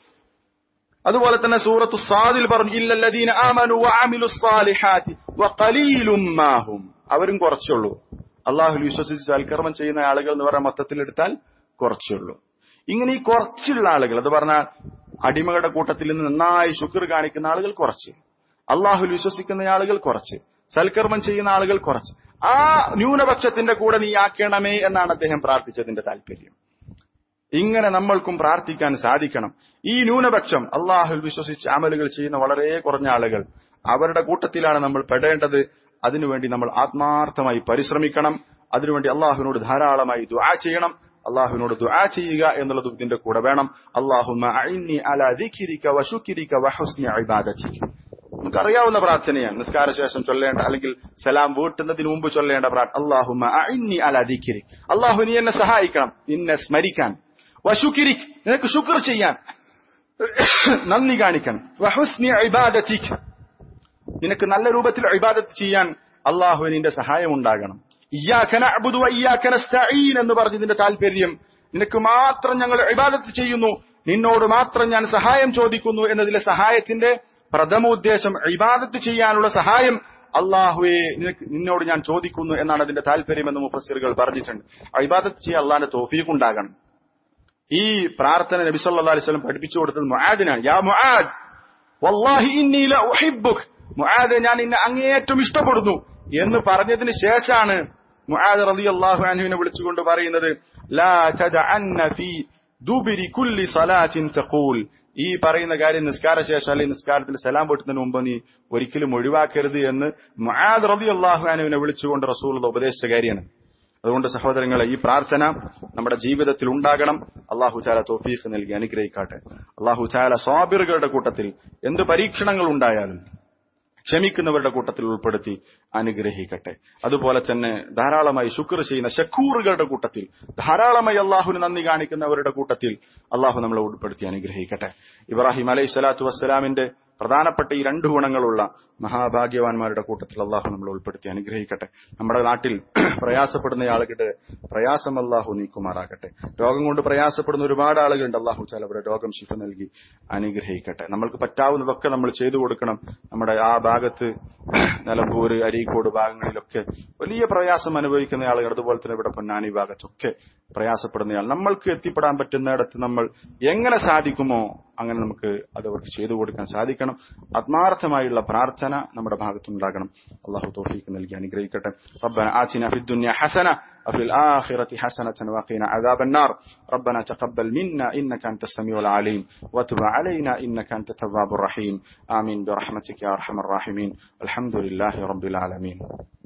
അതുപോലെ തന്നെ സൂറത്തു സാദിൽ പറഞ്ഞു ഇല്ലല്ലദീന ആമനു വഅമിലു സ്സാലിഹാത്തി വഖലീലും മാഹും അവരും കുറച്ചുള്ളൂ അള്ളാഹുൽ വിശ്വസിച്ച് സൽക്കർമ്മം ചെയ്യുന്ന ആളുകൾ എന്ന് പറഞ്ഞ മൊത്തത്തിൽ എടുത്താൽ കുറച്ചുള്ളൂ ഇങ്ങനെ ഈ കുറച്ചുള്ള ആളുകൾ അത് പറഞ്ഞാൽ അടിമകളുടെ കൂട്ടത്തിൽ നിന്ന് നന്നായി ശുക്ർ കാണിക്കുന്ന ആളുകൾ കുറച്ച് അള്ളാഹുൽ വിശ്വസിക്കുന്ന ആളുകൾ കുറച്ച് സൽക്കർമ്മം ചെയ്യുന്ന ആളുകൾ കുറച്ച് ആ ന്യൂനപക്ഷത്തിന്റെ കൂടെ നീ ആക്കണമേ എന്നാണ് അദ്ദേഹം പ്രാർത്ഥിച്ചതിന്റെ താല്പര്യം ഇങ്ങനെ നമ്മൾക്കും പ്രാർത്ഥിക്കാൻ സാധിക്കണം ഈ ന്യൂനപക്ഷം അള്ളാഹുൽ വിശ്വസിച്ച് അമലുകൾ ചെയ്യുന്ന വളരെ കുറഞ്ഞ ആളുകൾ അവരുടെ കൂട്ടത്തിലാണ് നമ്മൾ പെടേണ്ടത് അതിനുവേണ്ടി നമ്മൾ ആത്മാർത്ഥമായി പരിശ്രമിക്കണം അതിനുവേണ്ടി അള്ളാഹുവിനോട് ധാരാളമായി ദുആ ചെയ്യണം അള്ളാഹുവിനോട് ദുആ ചെയ്യുക എന്നുള്ളത് ഇതിന്റെ കൂടെ വേണം അള്ളാഹുമ നമുക്കറിയാവുന്ന പ്രാർത്ഥനയാണ് നിസ്കാര ശേഷം ചൊല്ലേണ്ട അല്ലെങ്കിൽ സലാം വീട്ടുന്നതിന് മുമ്പ് ചൊല്ലേണ്ട പ്രാർത്ഥന അള്ളാഹുമ അല ദിക്കിരി അള്ളാഹു നീ എന്നെ സഹായിക്കണം നിന്നെ സ്മരിക്കാൻ വശുക്കിരിക് നിനക്ക് ശുക്ർ ചെയ്യാൻ നന്ദി കാണിക്കണം വഹുസ്നി ഇബാദത്തിക് നിനക്ക് നല്ല രൂപത്തിൽ ഇബാദത്ത് ചെയ്യാൻ അള്ളാഹുവിനിന്റെ സഹായം ഉണ്ടാകണം എന്ന് പറഞ്ഞതിന്റെ താല്പര്യം നിനക്ക് മാത്രം ഞങ്ങൾ ഇബാദത്ത് ചെയ്യുന്നു നിന്നോട് മാത്രം ഞാൻ സഹായം ചോദിക്കുന്നു എന്നതിലെ സഹായത്തിന്റെ പ്രഥമ ഉദ്ദേശം ഇബാദത്ത് ചെയ്യാനുള്ള സഹായം അള്ളാഹുവെ നിനക്ക് നിന്നോട് ഞാൻ ചോദിക്കുന്നു എന്നാണ് അതിന്റെ താല്പര്യം എന്ന് മുഫസ്സിറുകൾ പറഞ്ഞിട്ടുണ്ട് ഇബാദത്ത് ചെയ്യാൻ അള്ളാഹിന്റെ തോഫീക്ക് ഉണ്ടാകണം ഈ പ്രാർത്ഥന നബി സല്ലല്ലാഹു അലൈഹി വസല്ലം പഠിപ്പിച്ചു കൊടുത്തത് മുആദിനാണ് യാ മുആദ് വല്ലാഹി ഇന്നി ല ഉഹിബ്ബുക് മുആദ് ഞാൻ നിന്നെ അങ്ങേയറ്റം ഇഷ്ടപ്പെടുന്നു എന്ന് പറഞ്ഞതിന് ശേഷമാണ് മുആദ് റളിയല്ലാഹു അൻഹുവിനെ വിളിച്ചുകൊണ്ട് പറയുന്നത് ലാ തദഅന്ന ഫീ ദുബിരി കുല്ലി സലാത്തിൻ തഖൂൽ ഈ പറയുന്ന കാര്യം നിസ്കാര ശേഷം അല്ലെങ്കിൽ നിസ്കാരത്തിൽ സലാം പൊട്ടുന്നതിന് മുമ്പ് നീ ഒരിക്കലും ഒഴിവാക്കരുത് എന്ന് മുആദ് റളിയല്ലാഹു അൻഹുവിനെ വിളിച്ചുകൊണ്ട് റസൂൽ ഉപദേശിച്ച കാര്യമാണ് അതുകൊണ്ട് സഹോദരങ്ങളെ ഈ പ്രാർത്ഥന നമ്മുടെ ജീവിതത്തിൽ ഉണ്ടാകണം അള്ളാഹു ചാല തോഫീഖ് നൽകി അനുഗ്രഹിക്കാട്ടെ അള്ളാഹു ചാല സ്വാബിറുകളുടെ കൂട്ടത്തിൽ എന്ത് പരീക്ഷണങ്ങൾ ഉണ്ടായാലും ക്ഷമിക്കുന്നവരുടെ കൂട്ടത്തിൽ ഉൾപ്പെടുത്തി അനുഗ്രഹിക്കട്ടെ അതുപോലെ തന്നെ ധാരാളമായി ശുക്ർ ചെയ്യുന്ന ഷക്കൂറുകളുടെ കൂട്ടത്തിൽ ധാരാളമായി അള്ളാഹുവിന് നന്ദി കാണിക്കുന്നവരുടെ കൂട്ടത്തിൽ അള്ളാഹു നമ്മളെ ഉൾപ്പെടുത്തി അനുഗ്രഹിക്കട്ടെ ഇബ്രാഹിം അലൈഹി സ്വലാത്തു വസ്സലാമിന്റെ പ്രധാനപ്പെട്ട ഈ രണ്ട് ഗുണങ്ങളുള്ള മഹാഭാഗ്യവാന്മാരുടെ കൂട്ടത്തിൽ അള്ളാഹു നമ്മൾ ഉൾപ്പെടുത്തി അനുഗ്രഹിക്കട്ടെ നമ്മുടെ നാട്ടിൽ പ്രയാസപ്പെടുന്ന ആളുകളുടെ പ്രയാസം അള്ളാഹു നീക്കുമാറാകട്ടെ രോഗം കൊണ്ട് പ്രയാസപ്പെടുന്ന ഒരുപാട് ആളുകളുണ്ട് അള്ളാഹു ചാല അവരുടെ രോഗം ശിഫ നൽകി അനുഗ്രഹിക്കട്ടെ നമ്മൾക്ക് പറ്റാവുന്നതൊക്കെ നമ്മൾ ചെയ്തു കൊടുക്കണം നമ്മുടെ ആ ഭാഗത്ത് നിലമ്പൂര് അരീക്കോട് ഭാഗങ്ങളിലൊക്കെ വലിയ പ്രയാസം അനുഭവിക്കുന്ന ആളുകൾ അതുപോലെ തന്നെ ഇവിടെ പൊന്നാനി ഭാഗത്തൊക്കെ പ്രയാസപ്പെടുന്നയാൾ നമ്മൾക്ക് എത്തിപ്പെടാൻ പറ്റുന്നിടത്ത് നമ്മൾ എങ്ങനെ സാധിക്കുമോ അങ്ങനെ നമുക്ക് അത് അവർക്ക് ചെയ്തു കൊടുക്കാൻ സാധിക്കണം ആത്മാർത്ഥമായുള്ള പ്രാർത്ഥന നമ്മുടെ ഭാഗത്തുണ്ടാകണം അള്ളാഹു തോഫീക്ക് നൽകി അനുഗ്രഹിക്കട്ടെ ربنا آتنا في الدنيا حسنة وفي الآخرة حسنة وقنا عذاب النار ربنا تقبل منا إنك أنت السميع العليم وتب علينا إنك أنت التواب الرحيم آمين برحمتك يا أرحم الراحمين الحمد لله رب العالمين